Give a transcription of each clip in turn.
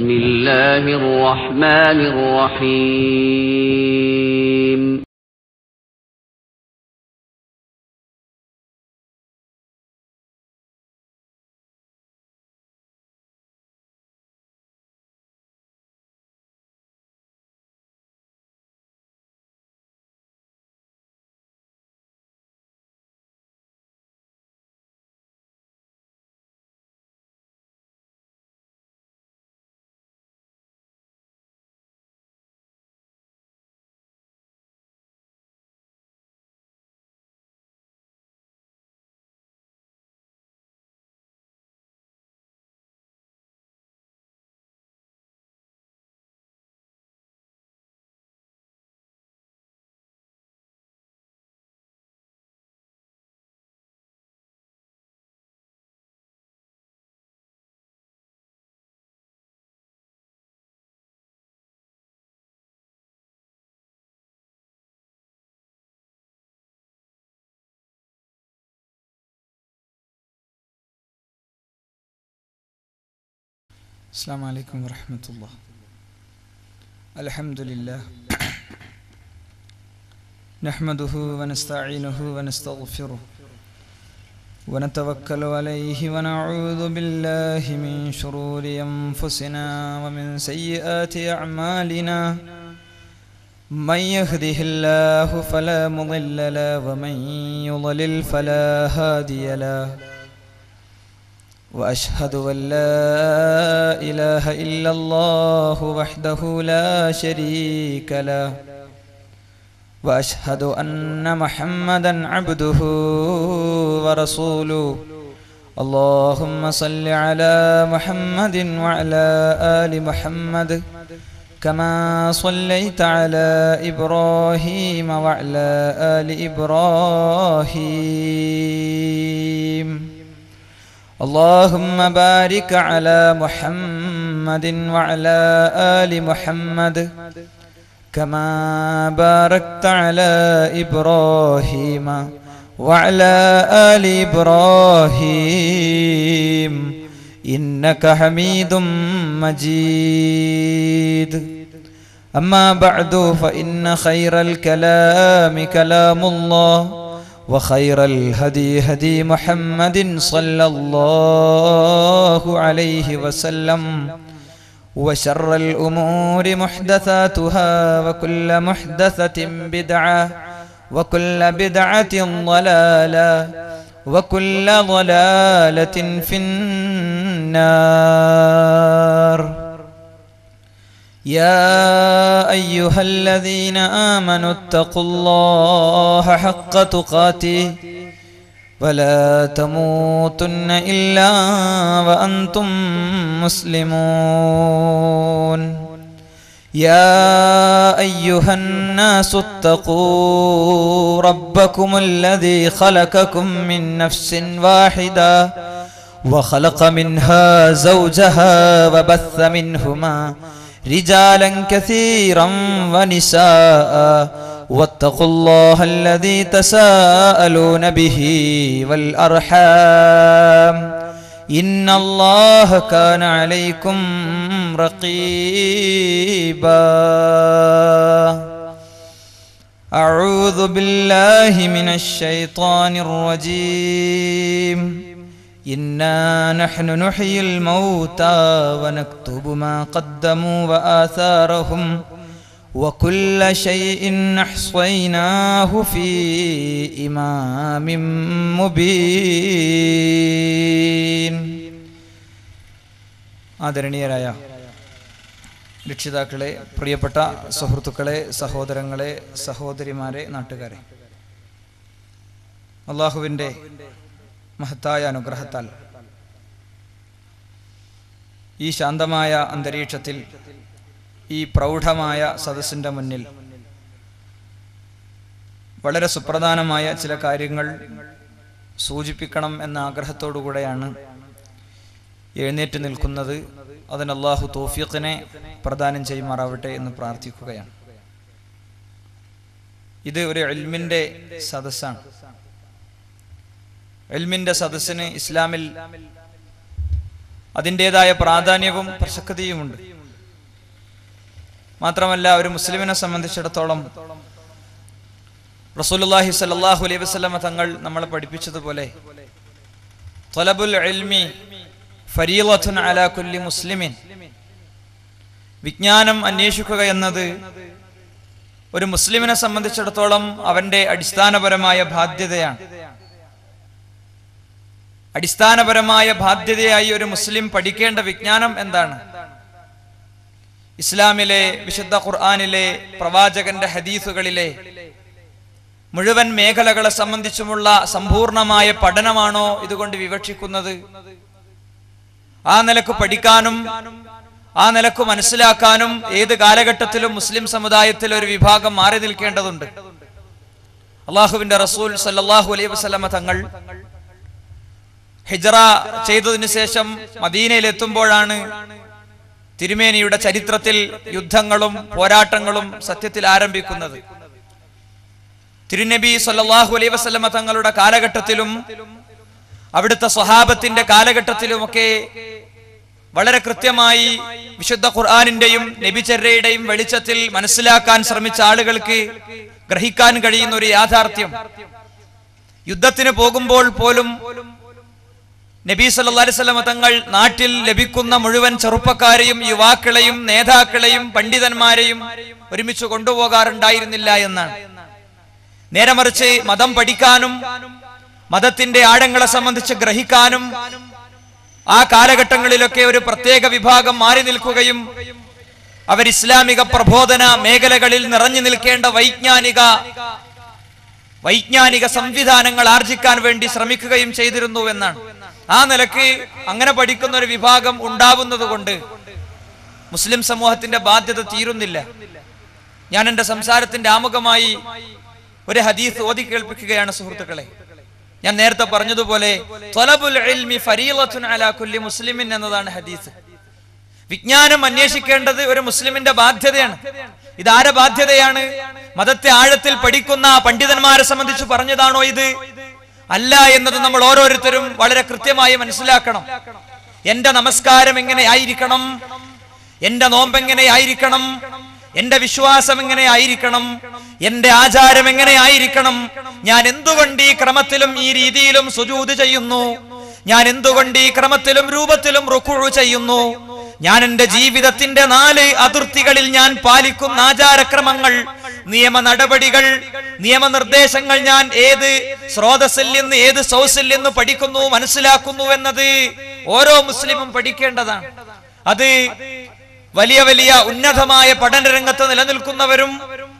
بسم الله الرحمن الرحيم السلام عليكم ورحمة الله الحمد لله نحمده ونستعينه ونستغفره ونتوكل عليه ونعوذ بالله من شرور أنفسنا ومن سيئات أعمالنا من يهده الله فلا مضل له ومن يضلل فلا هادي له واشهد ان لا اله الا الله وحده لا شريك له واشهد ان محمدا عبده ورسوله اللهم صل على محمد وعلى ال محمد كما صليت على ابراهيم وعلى ال ابراهيم اللهم بارك على محمد وعلى آل محمد كما باركت على إبراهيم وعلى آل إبراهيم إنك حميد مجيد أما بعد فإن خير الكلام كلام الله وخير الهدي هدي محمد صلى الله عليه وسلم وشر الأمور محدثاتها وكل محدثة بدعة وكل بدعة ضلالة وكل ضلالة في النار يا أيها الذين آمنوا اتقوا الله حق تقاته ولا تموتن إلا وأنتم مسلمون يا أيها الناس اتقوا ربكم الذي خلقكم من نفس واحدة وخلق منها زوجها وبث منهما رجالا كثيرا ونساء واتقوا الله الذي تساءلون به والأرحام إن الله كان عليكم رقيبا أعوذ بالله من الشيطان الرجيم إنا نحن نحيي الموتى ونكتب ما قدموا وآثارهم وكل شيء أحصيناه في إمام مبين ആദരണീയരായ രക്ഷിതാക്കളെ പ്രിയപ്പെട്ട സുഹൃത്തുക്കളെ സഹോദരങ്ങളെ സഹോദരിമാരെ നാട്ടുകാരെ അള്ളാഹുവിൻ്റെ മഹത്തായ അനുഗ്രഹത്താൽ ഈ ശാന്തമായ അന്തരീക്ഷത്തിൽ ഈ പ്രൗഢമായ സദസ്സിൻ്റെ മുന്നിൽ വളരെ സുപ്രധാനമായ ചില കാര്യങ്ങൾ സൂചിപ്പിക്കണം എന്ന ആഗ്രഹത്തോടുകൂടെയാണ് എഴുന്നേറ്റ് നിൽക്കുന്നത് അതിന് അള്ളാഹു തോഫീഖിനെ പ്രദാനം ചെയ്യുമാറാവട്ടെ എന്ന് പ്രാർത്ഥിക്കുകയാണ് ഇത് ഒരു എൽമിൻ്റെ സദസ്സാണ് എൽമിൻ്റെ സദസ്സിന് ഇസ്ലാമിൽ അതിൻ്റെതായ പ്രാധാന്യവും പ്രസക്തിയുമുണ്ട് മാത്രമല്ല ഒരു മുസ്ലിമിനെ സംബന്ധിച്ചിടത്തോളം റസൂലുള്ളാഹി സ്വല്ലല്ലാഹു അലൈഹി വസല്ലമ തങ്ങൾ നമ്മളെ പഠിപ്പിച്ചതുപോലെ തൊലബുൽ ഇൽമി ഫരീളത്തുൻ അലാ കുല്ലി മുസ്ലിമിൻ വിജ്ഞാനം അന്വേഷിക്കുക എന്നത് ഒരു മുസ്ലിമിനെ സംബന്ധിച്ചിടത്തോളം അവന്റെ അടിസ്ഥാനപരമായ ബാധ്യതയാണ് അടിസ്ഥാനപരമായ ബാധ്യതയായി ഒരു മുസ്ലിം പഠിക്കേണ്ട വിജ്ഞാനം എന്താണ് ഇസ്ലാമിലെ വിശുദ്ധ ഖുർആാനിലെ പ്രവാചകന്റെ ഹദീസുകളിലെ മുഴുവൻ മേഖലകളെ സംബന്ധിച്ചുമുള്ള സമ്പൂർണമായ പഠനമാണോ ഇതുകൊണ്ട് വിവക്ഷിക്കുന്നത് ആ നിലക്ക് പഠിക്കാനും ആ നിലക്ക് മനസ്സിലാക്കാനും ഏത് കാലഘട്ടത്തിലും മുസ്ലിം സമുദായത്തിൽ ഒരു വിഭാഗം മാറി നിൽക്കേണ്ടതുണ്ട് അള്ളാഹുവിന്റെ റസൂൽ സല്ലല്ലാഹു അലൈഹി വസല്ലമ തങ്ങൾ ഹിജറ ചെയ്തതിനു ശേഷം മദീനയിൽ എത്തുമ്പോഴാണ് തിരുമേനിയുടെ ചരിത്രത്തിൽ യുദ്ധങ്ങളും പോരാട്ടങ്ങളും സത്യത്തിൽ ആരംഭിക്കുന്നത് തിരുനബി സല്ലല്ലാഹു അലൈഹി വസല്ലമ തങ്ങളുടെ കാലഘട്ടത്തിലും അവിടുത്തെ സ്വഹാബത്തിന്റെ കാലഘട്ടത്തിലുമൊക്കെ വളരെ കൃത്യമായി വിശുദ്ധ ഖുർആാനിന്റെയും നബിചര്യയുടെയും വെളിച്ചത്തിൽ മനസ്സിലാക്കാൻ ശ്രമിച്ച ആളുകൾക്ക് ഗ്രഹിക്കാൻ കഴിയുന്ന ഒരു യാഥാർത്ഥ്യം യുദ്ധത്തിന് പോകുമ്പോൾ പോലും നബി സല്ലല്ലാഹു അലൈഹി വസല്ലമ തങ്ങൾ നാട്ടിൽ ലഭിക്കുന്ന മുഴുവൻ ചെറുപ്പക്കാരെയും യുവാക്കളെയും നേതാക്കളെയും പണ്ഡിതന്മാരെയും ഒരുമിച്ച് കൊണ്ടുപോകാറുണ്ടായിരുന്നില്ല എന്നാണ് നേരെ മറിച്ച് മതം പഠിക്കാനും മതത്തിന്റെ ആഴങ്ങളെ സംബന്ധിച്ച് ഗ്രഹിക്കാനും ആ കാലഘട്ടങ്ങളിലൊക്കെ ഒരു പ്രത്യേക വിഭാഗം മാറി നിൽക്കുകയും അവർ ഇസ്ലാമിക പ്രബോധന മേഖലകളിൽ നിറഞ്ഞു നിൽക്കേണ്ട വൈജ്ഞാനിക വൈജ്ഞാനിക സംവിധാനങ്ങൾ ആർജിക്കാൻ വേണ്ടി ശ്രമിക്കുകയും ചെയ്തിരുന്നു എന്നാണ് ആ നിലക്ക് അങ്ങനെ പഠിക്കുന്ന ഒരു വിഭാഗം ഉണ്ടാവുന്നത് കൊണ്ട് മുസ്ലിം സമൂഹത്തിന്റെ ബാധ്യത തീരുന്നില്ല ഞാൻ എന്റെ സംസാരത്തിന്റെ ആമുഖമായി ഒരു ഹദീസ് ഓതി കേൾപ്പിക്കുകയാണ് സുഹൃത്തുക്കളെ ഞാൻ നേരത്തെ പറഞ്ഞതുപോലെ ത്വലബുൽ ഇൽമി ഫരീളത്തുൻ അലാ കുല്ലി മുസ്ലിമിൻ എന്നതാണ് ഹദീസ് വിജ്ഞാനം അന്വേഷിക്കേണ്ടത് ഒരു മുസ്ലിമിന്റെ ബാധ്യതയാണ് ഇതാരെ ബാധ്യതയാണ് മതത്തെ ആഴത്തിൽ പഠിക്കുന്ന പണ്ഡിതന്മാരെ സംബന്ധിച്ച് പറഞ്ഞതാണോ ഇത് അല്ല എന്നത് നമ്മൾ ഓരോരുത്തരും വളരെ കൃത്യമായി മനസ്സിലാക്കണം എന്റെ നമസ്കാരം എങ്ങനെ ആയിരിക്കണം എന്റെ നോമ്പ് എങ്ങനെ ആയിരിക്കണം എന്റെ വിശ്വാസം എങ്ങനെ ആയിരിക്കണം എന്റെ ആചാരം എങ്ങനെ ആയിരിക്കണം ഞാൻ എന്തുകൊണ്ട് ഈ ക്രമത്തിലും ഈ രീതിയിലും സുജൂത് ചെയ്യുന്നു ഞാൻ എന്തുകൊണ്ട് ഈ ക്രമത്തിലും രൂപത്തിലും റുക്കുഴു ചെയ്യുന്നു ഞാൻ എന്റെ ജീവിതത്തിന്റെ നാല് അതിർത്തികളിൽ ഞാൻ പാലിക്കുന്ന ആചാരക്രമങ്ങൾ നിയമ നടപടികൾ നിയമനിർദ്ദേശങ്ങൾ ഞാൻ ഏത് സ്രോതസ്സിൽ നിന്ന് ഏത് സോഴ്സിൽ നിന്ന് പഠിക്കുന്നു മനസ്സിലാക്കുന്നു എന്നത് ഓരോ മുസ്ലിമും പഠിക്കേണ്ടതാണ് അത് വലിയ വലിയ ഉന്നതമായ പഠനരംഗത്ത് നിലനിൽക്കുന്നവരും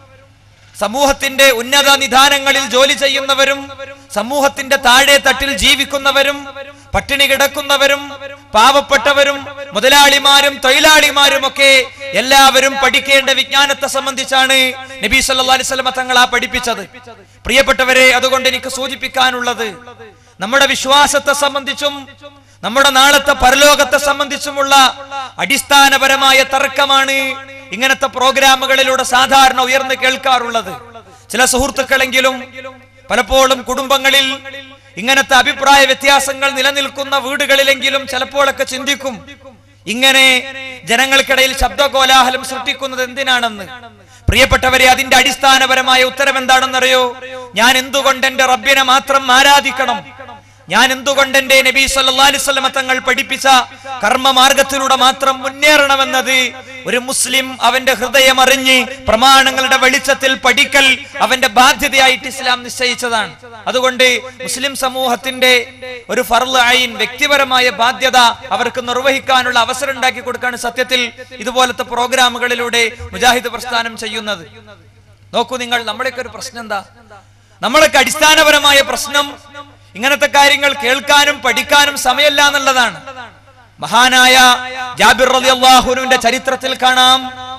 സമൂഹത്തിന്റെ ഉന്നത നിധാനങ്ങളിൽ ജോലി ചെയ്യുന്നവരും സമൂഹത്തിന്റെ താഴെ തട്ടിൽ ജീവിക്കുന്നവരും പട്ടിണി കിടക്കുന്നവരും പാവപ്പെട്ടവരും മുതലാളിമാരും തൊഴിലാളിമാരും ഒക്കെ എല്ലാവരും പഠിക്കേണ്ട വിജ്ഞാനത്തെ സംബന്ധിച്ചാണ് നബി സല്ലല്ലാഹു അലൈഹി വസല്ലമ തങ്ങൾ ആ പഠിപ്പിച്ചത് പ്രിയപ്പെട്ടവരെ അതുകൊണ്ട് എനിക്ക് സൂചിപ്പിക്കാനുള്ളത് നമ്മുടെ വിശ്വാസത്തെ സംബന്ധിച്ചും നമ്മുടെ നാളത്തെ പരലോകത്തെ സംബന്ധിച്ചുമുള്ള അടിസ്ഥാനപരമായ തർക്കമാണ് ഇങ്ങനത്തെ പ്രോഗ്രാമുകളിലൂടെ സാധാരണ ഉയർന്നു കേൾക്കാറുള്ളത് ചില സുഹൃത്തുക്കളെങ്കിലും പലപ്പോഴും കുടുംബങ്ങളിൽ ഇങ്ങനത്തെ അഭിപ്രായ വ്യത്യാസങ്ങൾ നിലനിൽക്കുന്ന വീടുകളിലെങ്കിലും ചിലപ്പോഴൊക്കെ ചിന്തിക്കും ഇങ്ങനെ ജനങ്ങൾക്കിടയിൽ ശബ്ദകോലാഹലം സൃഷ്ടിക്കുന്നത് എന്തിനാണെന്ന് പ്രിയപ്പെട്ടവരെ അതിന്റെ അടിസ്ഥാനപരമായ ഉത്തരം എന്താണെന്നറിയോ ഞാൻ എന്തുകൊണ്ട് എന്റെ റബ്ബിനെ മാത്രം ആരാധിക്കണം ഞാൻ എന്തുകൊണ്ട് എന്റെ നബി സല്ലല്ലാഹു അലൈഹി വസല്ലമ തങ്ങൾ പഠിപ്പിച്ച കർമ്മമാർഗത്തിലൂടെ മാത്രം മുന്നേറണമെന്നത് ഒരു മുസ്ലിം അവന്റെ ഹൃദയം അറിഞ്ഞ് പ്രമാണങ്ങളുടെ വെളിച്ചത്തിൽ പഠിക്കൽ അവന്റെ ബാധ്യതയായിട്ട് ഇസ്ലാം നിശ്ചയിച്ചതാണ് അതുകൊണ്ട് മുസ്ലിം സമൂഹത്തിന്റെ ഒരു ഫർള് ഐൻ വ്യക്തിപരമായ ബാധ്യത അവർക്ക് നിർവഹിക്കാനുള്ള അവസരം ഉണ്ടാക്കി കൊടുക്കാണ് സത്യത്തിൽ ഇതുപോലത്തെ പ്രോഗ്രാമുകളിലൂടെ മുജാഹിദ് പ്രസ്ഥാനം ചെയ്യുന്നത് നോക്കൂ നിങ്ങൾ നമ്മളൊക്കെ ഒരു പ്രശ്നം എന്താ നമ്മളൊക്കെ അടിസ്ഥാനപരമായ പ്രശ്നം ഇങ്ങനത്തെ കാര്യങ്ങൾ കേൾക്കാനും പഠിക്കാനും സമയമില്ല എന്നുള്ളതാണ് മഹാനായ ജാബിർ റളിയല്ലാഹുവിന്റെ ചരിത്രത്തിൽ കാണാം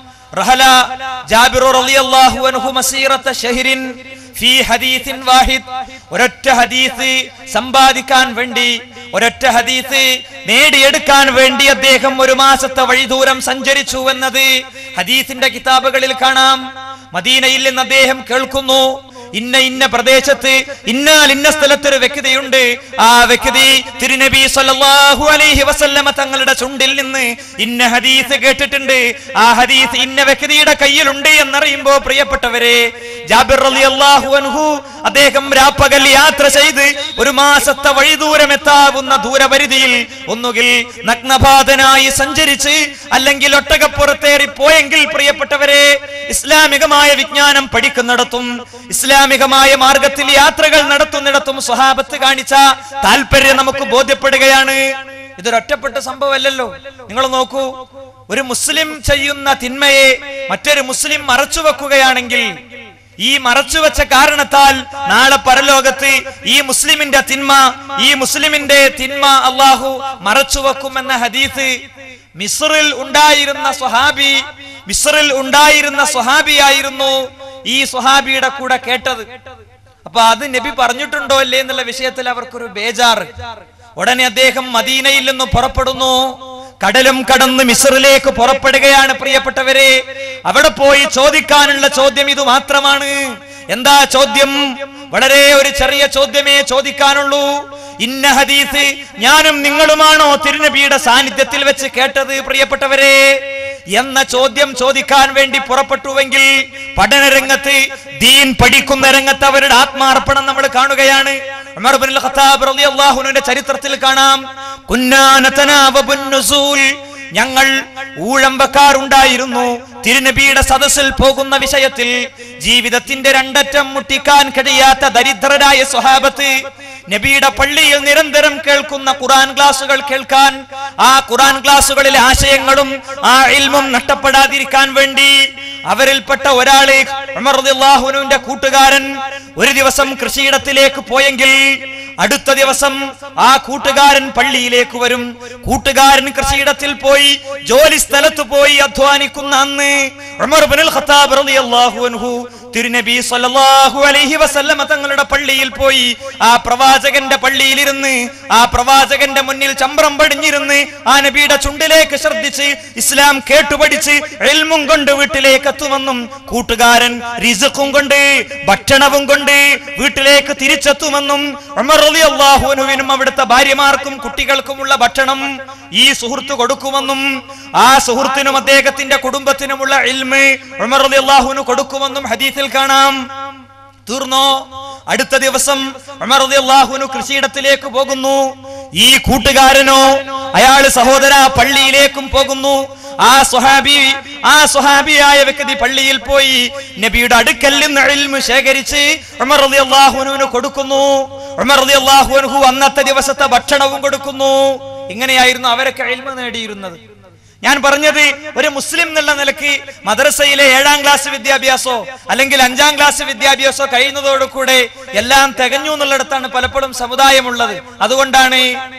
റഹല ജാബിർ റളിയല്ലാഹു അൻഹു മസീറത്ത ഷഹ്റിൻ ഫീ ഹദീസിൻ വാഹിദ് ഒരൊറ്റ ഹദീസ് സമ്പാദിക്കാൻ വേണ്ടി ഒരൊറ്റ ഹദീസ് നേടിയെടുക്കാൻ വേണ്ടി അദ്ദേഹം ഒരു മാസത്തെ വഴിദൂരം സഞ്ചരിച്ചു എന്നത് ഹദീസിന്റെ കിതാബുകളിൽ കാണാം മദീനയിൽ നിന്ന് അദ്ദേഹം കേൾക്കുന്നു ഇന്ന ഇന്ന പ്രദേശത്ത് ഇന്നാൽ ഇന്ന സ്ഥലത്തൊരു വ്യക്തിയുണ്ട് ആ വ്യക്തി തിരുനബി സല്ലല്ലാഹു അലൈഹി വസല്ലമ തങ്ങളുടെ ചുണ്ടിൽ നിന്ന് ഇന്ന ഹദീസ് കേട്ടിട്ടുണ്ട് ആ ഹദീസ് ഇന്ന വ്യക്തിയുടെ കയ്യിലുണ്ട് എന്നറിയുമ്പോ പ്രിയപ്പെട്ടവരെ ജാബിർ റളിയല്ലാഹു അൻഹു അദ്ദേഹം രാപ്പകൽ യാത്ര ചെയ്ത് ഒരു മാസത്തെ വഴിദൂരം എത്താവുന്ന ദൂരപരിധിയിൽ ഒന്നുകിൽ നഗ്നപാതനായി സഞ്ചരിച്ച് അല്ലെങ്കിൽ ഒട്ടകപ്പുറത്തേറി പോയെങ്കിൽ പ്രിയപ്പെട്ടവരെ ഇസ്ലാമികമായ വിജ്ഞാനം പഠിക്കുന്നിടത്തും ഇസ്ലാമികമായ മാർഗത്തിൽ യാത്രകൾ നടത്തുന്നിടത്തും സ്വഹാബത്ത് കാണിച്ച താല്പര്യം നമുക്ക് ബോധ്യപ്പെടുകയാണ് ഇതൊരൊറ്റപ്പെട്ട സംഭവമല്ലല്ലോ നിങ്ങൾ നോക്കൂ ഒരു മുസ്ലിം ചെയ്യുന്ന തിന്മയെ മറ്റൊരു മുസ്ലിം മറച്ചു വെക്കുകയാണെങ്കിൽ ഈ മറച്ചുവെച്ച കാരണത്താൽ നാളെ പരലോകത്ത് ഈ മുസ്ലിമിന്റെ തിന്മ ഈ മുസ്ലിമിന്റെ തിന്മ അള്ളാഹു മറച്ചുവെക്കുമെന്ന ഹദീസ് മിസ്റിൽ ഉണ്ടായിരുന്ന സ്വഹാബി മിസ്റിൽ ഉണ്ടായിരുന്ന സ്വഹാബിയായിരുന്നു ഈ സ്വഹാബിയുടെ കൂടെ കേട്ടത് അപ്പൊ അത് നബി പറഞ്ഞിട്ടുണ്ടോ അല്ലേ എന്നുള്ള വിഷയത്തിൽ അവർക്കൊരു ബേജാറ് ഉടനെ അദ്ദേഹം മദീനയിൽ നിന്ന് പുറപ്പെടുന്നു കടലും കടന്ന് മിസറിലേക്ക് പുറപ്പെടുകയാണ് പ്രിയപ്പെട്ടവരെ അവിടെ പോയി ചോദിക്കാനുള്ള ചോദ്യം ഇത് മാത്രമാണ് എന്താ ചോദ്യം വളരെ ഒരു ചെറിയ ചോദ്യമേ ചോദിക്കാനുള്ളൂ ഇന്ന ഹദീസ് ഞാനും നിങ്ങളുമാണോ തിരുനബിയുടെ സാന്നിധ്യത്തിൽ വെച്ച് കേട്ടത് പ്രിയപ്പെട്ടവരെ എന്ന ചോദ്യം ചോദിക്കാൻ വേണ്ടി പുറപ്പെട്ടുവെങ്കിൽ പഠനരംഗത്ത് ദീൻ പഠിക്കുന്ന രംഗത്ത് അവരുടെ ആത്മാർപ്പണം നമ്മൾ കാണുകയാണ് ഉമർ ഇബ്നുൽ ഖത്താബ് റളിയല്ലാഹുവിന്റെ ചരിത്രത്തിൽ കാണാം കുന്നാ നതനാവബുൻ നുസൂൽ ഞങ്ങൾ ഊഴമ്പക്കാറുണ്ടായിരുന്നു തിരുനബിയുടെ സദസ്സിൽ പോകുന്ന വിഷയത്തിൽ ജീവിതത്തിന്റെ രണ്ടറ്റം മുട്ടിക്കാൻ കഴിയാത്ത ദരിദ്രരായ സ്വഹാബത്ത് നബിയുടെ പള്ളിയിൽ നിരന്തരം കേൾക്കുന്ന ഖുറാൻ ക്ലാസുകൾ കേൾക്കാൻ ആ ഖുറാൻ ക്ലാസുകളിലെ ആശയങ്ങളും ആ ഇൽമും നഷ്ടപ്പെടാതിരിക്കാൻ വേണ്ടി അവരിൽപ്പെട്ട ഒരാള് ഉമർ റളിയല്ലാഹുവിന്റെ കൂട്ടുകാരൻ ഒരു ദിവസം കൃഷിയിടത്തിലേക്ക് പോയെങ്കിൽ അടുത്ത ദിവസം ആ കൂട്ടുകാരൻ പള്ളിയിലേക്ക് വരും കൂട്ടുകാരൻ കൃഷിയിടത്തിൽ പോയി ജോലി സ്ഥലത്ത് പോയി അധ്വാനിക്കുന്ന അന്ന് ഉമർ ഇബ്നുൽ ഖത്താബ് റളിയല്ലാഹു അൻഹു തിരുനബി സല്ലല്ലാഹു അലൈഹി വസല്ലമ തങ്ങളുടെ പള്ളിയിൽ പോയി ആ പ്രവാചകന്റെ പള്ളിയിലിരുന്ന് ആ പ്രവാചകന്റെ മുന്നിൽ ചമ്പ്രം പടിഞ്ഞിരുന്ന് ആ നബിയുടെ ചുണ്ടിലേക്ക് ശ്രദ്ധിച്ച് ഇസ്ലാം കേട്ടുപഠിച്ച് എൽമും കൊണ്ട് വീട്ടിലേക്ക് എത്തുമെന്നും കൂട്ടുകാരൻ റിസുക്കും കൊണ്ട് ഭക്ഷണവും കൊണ്ട് വീട്ടിലേക്ക് തിരിച്ചെത്തുമെന്നും ഉമർ റളിയല്ലാഹു അൻഹുവിനും അവിടുത്തെ ഭാര്യമാർക്കും കുട്ടികൾക്കുമുള്ള ഭക്ഷണം ഈ സുഹൃത്ത് കൊടുക്കുമെന്നും ആ സുഹൃത്തിനും അദ്ദേഹത്തിന്റെ കുടുംബത്തിനുമുള്ള ഇൽമ് ഉമർ റളിയല്ലാഹുവിന് കൊടുക്കുമെന്നും ഹദീസിൽ കാണാം തീർന്നോ അടുത്ത ദിവസം ഉമർ റളിയല്ലാഹുവിന് കൃഷിയിടത്തിലേക്ക് പോകുന്നു ഈ കൂട്ടുകാരനോ അയാള് സഹോദര പള്ളിയിലേക്കും പോകുന്നു ആ സ്വഹാബി ആ സ്വഹാബിയായ വ്യക്തി പള്ളിയിൽ പോയി നബിയുടെ അടുക്കൽ നിന്ന് ഇൽമു ശേഖരിച്ച് ഉമർ റളിയല്ലാഹുവിന് കൊടുക്കുന്നു ഉമർ റളിയല്ലാഹു അന്നത്തെ ദിവസത്തെ ഭക്ഷണവും കൊടുക്കുന്നു ഇങ്ങനെയായിരുന്നു അവരൊക്കെ ഇൽമ നേടിയിരുന്നത് ഞാൻ പറഞ്ഞത് ഒരു മുസ്ലിം എന്നുള്ള നിലയ്ക്ക് മദ്രസയിലെ ഏഴാം ക്ലാസ് വിദ്യാഭ്യാസമോ അല്ലെങ്കിൽ അഞ്ചാം ക്ലാസ് വിദ്യാഭ്യാസമോ കഴിയുന്നതോടുകൂടെ എല്ലാം തികഞ്ഞു എന്നുള്ളിടത്താണ് പലപ്പോഴും സമുദായമുള്ളത് അതുകൊണ്ടാണ്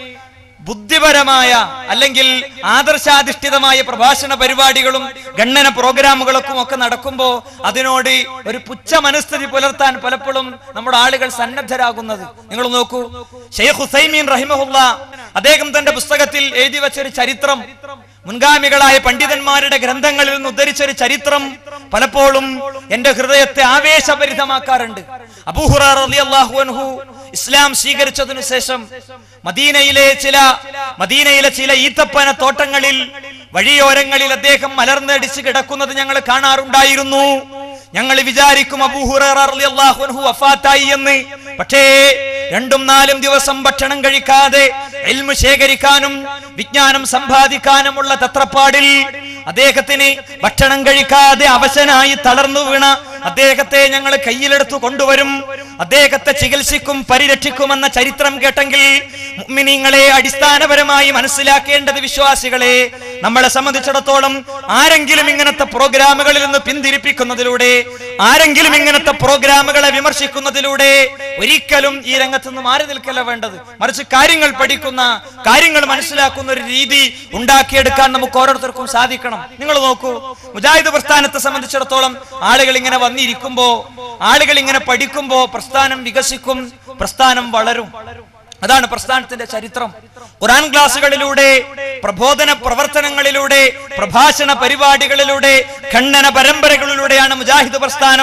ബുദ്ധിപരമായ അല്ലെങ്കിൽ ആദർശാധിഷ്ഠിതമായ പ്രഭാഷണ പരിപാടികളും ഗണ്ണന പ്രോഗ്രാമുകളൊക്കെ ഒക്കെ നടക്കുമ്പോ അതിനോട് ഒരു പുച്ഛ മനസ്ഥിതി പുലർത്താൻ പലപ്പോഴും നമ്മുടെ ആളുകൾ സന്നദ്ധരാകുന്നത് നിങ്ങൾ നോക്കൂ ഷെയ്ഖ് ഹുസൈമീൻ റഹിമഹുല്ല അദ്ദേഹം തന്റെ പുസ്തകത്തിൽ എഴുതി വെച്ചൊരു ചരിത്രം മുൻഗാമികളായ പണ്ഡിതന്മാരുടെ ഗ്രന്ഥങ്ങളിൽ നിന്ന് ഉദ്ധരിച്ചൊരു ചരിത്രം പലപ്പോഴും എന്റെ ഹൃദയത്തെ ആവേശഭരിതമാക്കാറുണ്ട് അബൂഹുറാർ റളിയല്ലാഹു അൻഹു ഇസ്ലാം സ്വീകരിച്ചതിനു ശേഷം മദീനയിലെ ചില മദീനയിലെ ചില ഈത്തപ്പന തോട്ടങ്ങളിൽ വഴിയോരങ്ങളിൽ അദ്ദേഹം മലർന്നടിച്ച് കിടക്കുന്നത് ഞങ്ങൾ കാണാറുണ്ടായിരുന്നു ഞങ്ങൾ വിചാരിക്കും അബൂഹുറു വഫാത്തായി എന്ന് പക്ഷേ രണ്ടും നാലും ദിവസം ഭക്ഷണം കഴിക്കാതെ എൽമ് ശേഖരിക്കാനും വിജ്ഞാനം സമ്പാദിക്കാനുമുള്ള തത്രപ്പാടിൽ അദ്ദേഹത്തിന് ഭക്ഷണം കഴിക്കാതെ അവശനായി തളർന്നു വീണ അദ്ദേഹത്തെ ഞങ്ങൾ കയ്യിലെടുത്തു കൊണ്ടുവരും അദ്ദേഹത്തെ ചികിത്സിക്കും പരിരക്ഷിക്കുമെന്ന ചരിത്രം കേട്ടെങ്കിൽ മുഅ്മിനീങ്ങളെ അടിസ്ഥാനപരമായി മനസ്സിലാക്കേണ്ടത് വിശ്വാസികളെ നമ്മളെ സംബന്ധിച്ചിടത്തോളം ആരെങ്കിലും ഇങ്ങനത്തെ പ്രോഗ്രാമുകളിൽ നിന്ന് പിന്തിരിപ്പിക്കുന്നതിലൂടെ ആരെങ്കിലും ഇങ്ങനത്തെ പ്രോഗ്രാമുകളെ വിമർശിക്കുന്നതിലൂടെ ഒരിക്കലും ഈ രംഗത്ത് നിന്ന് മാറി നിൽക്കല്ല വേണ്ടത് മറിച്ച് കാര്യങ്ങൾ പഠിക്കുന്ന കാര്യങ്ങൾ മനസ്സിലാക്കുന്ന ഒരു രീതി ഉണ്ടാക്കിയെടുക്കാൻ നമുക്ക് ഓരോരുത്തർക്കും സാധിക്കണം നിങ്ങൾ നോക്കൂ മുജാഹിദ് പ്രസ്ഥാനത്തെ സംബന്ധിച്ചിടത്തോളം ആളുകൾ ഇങ്ങനെ വന്നിരിക്കുമ്പോ ആളുകൾ ഇങ്ങനെ പഠിക്കുമ്പോ പ്രസ്ഥാനം വികസിക്കും പ്രസ്ഥാനം വളരും അതാണ് പ്രസ്ഥാനത്തിന്റെ ചരിത്രം ഖുറാൻ ക്ലാസുകളിലൂടെ പ്രബോധന പ്രവർത്തനങ്ങളിലൂടെ പ്രഭാഷണ പരിപാടികളിലൂടെ ഖണ്ഡന പരമ്പരകളിലൂടെയാണ് മുജാഹിദ് പ്രസ്ഥാനം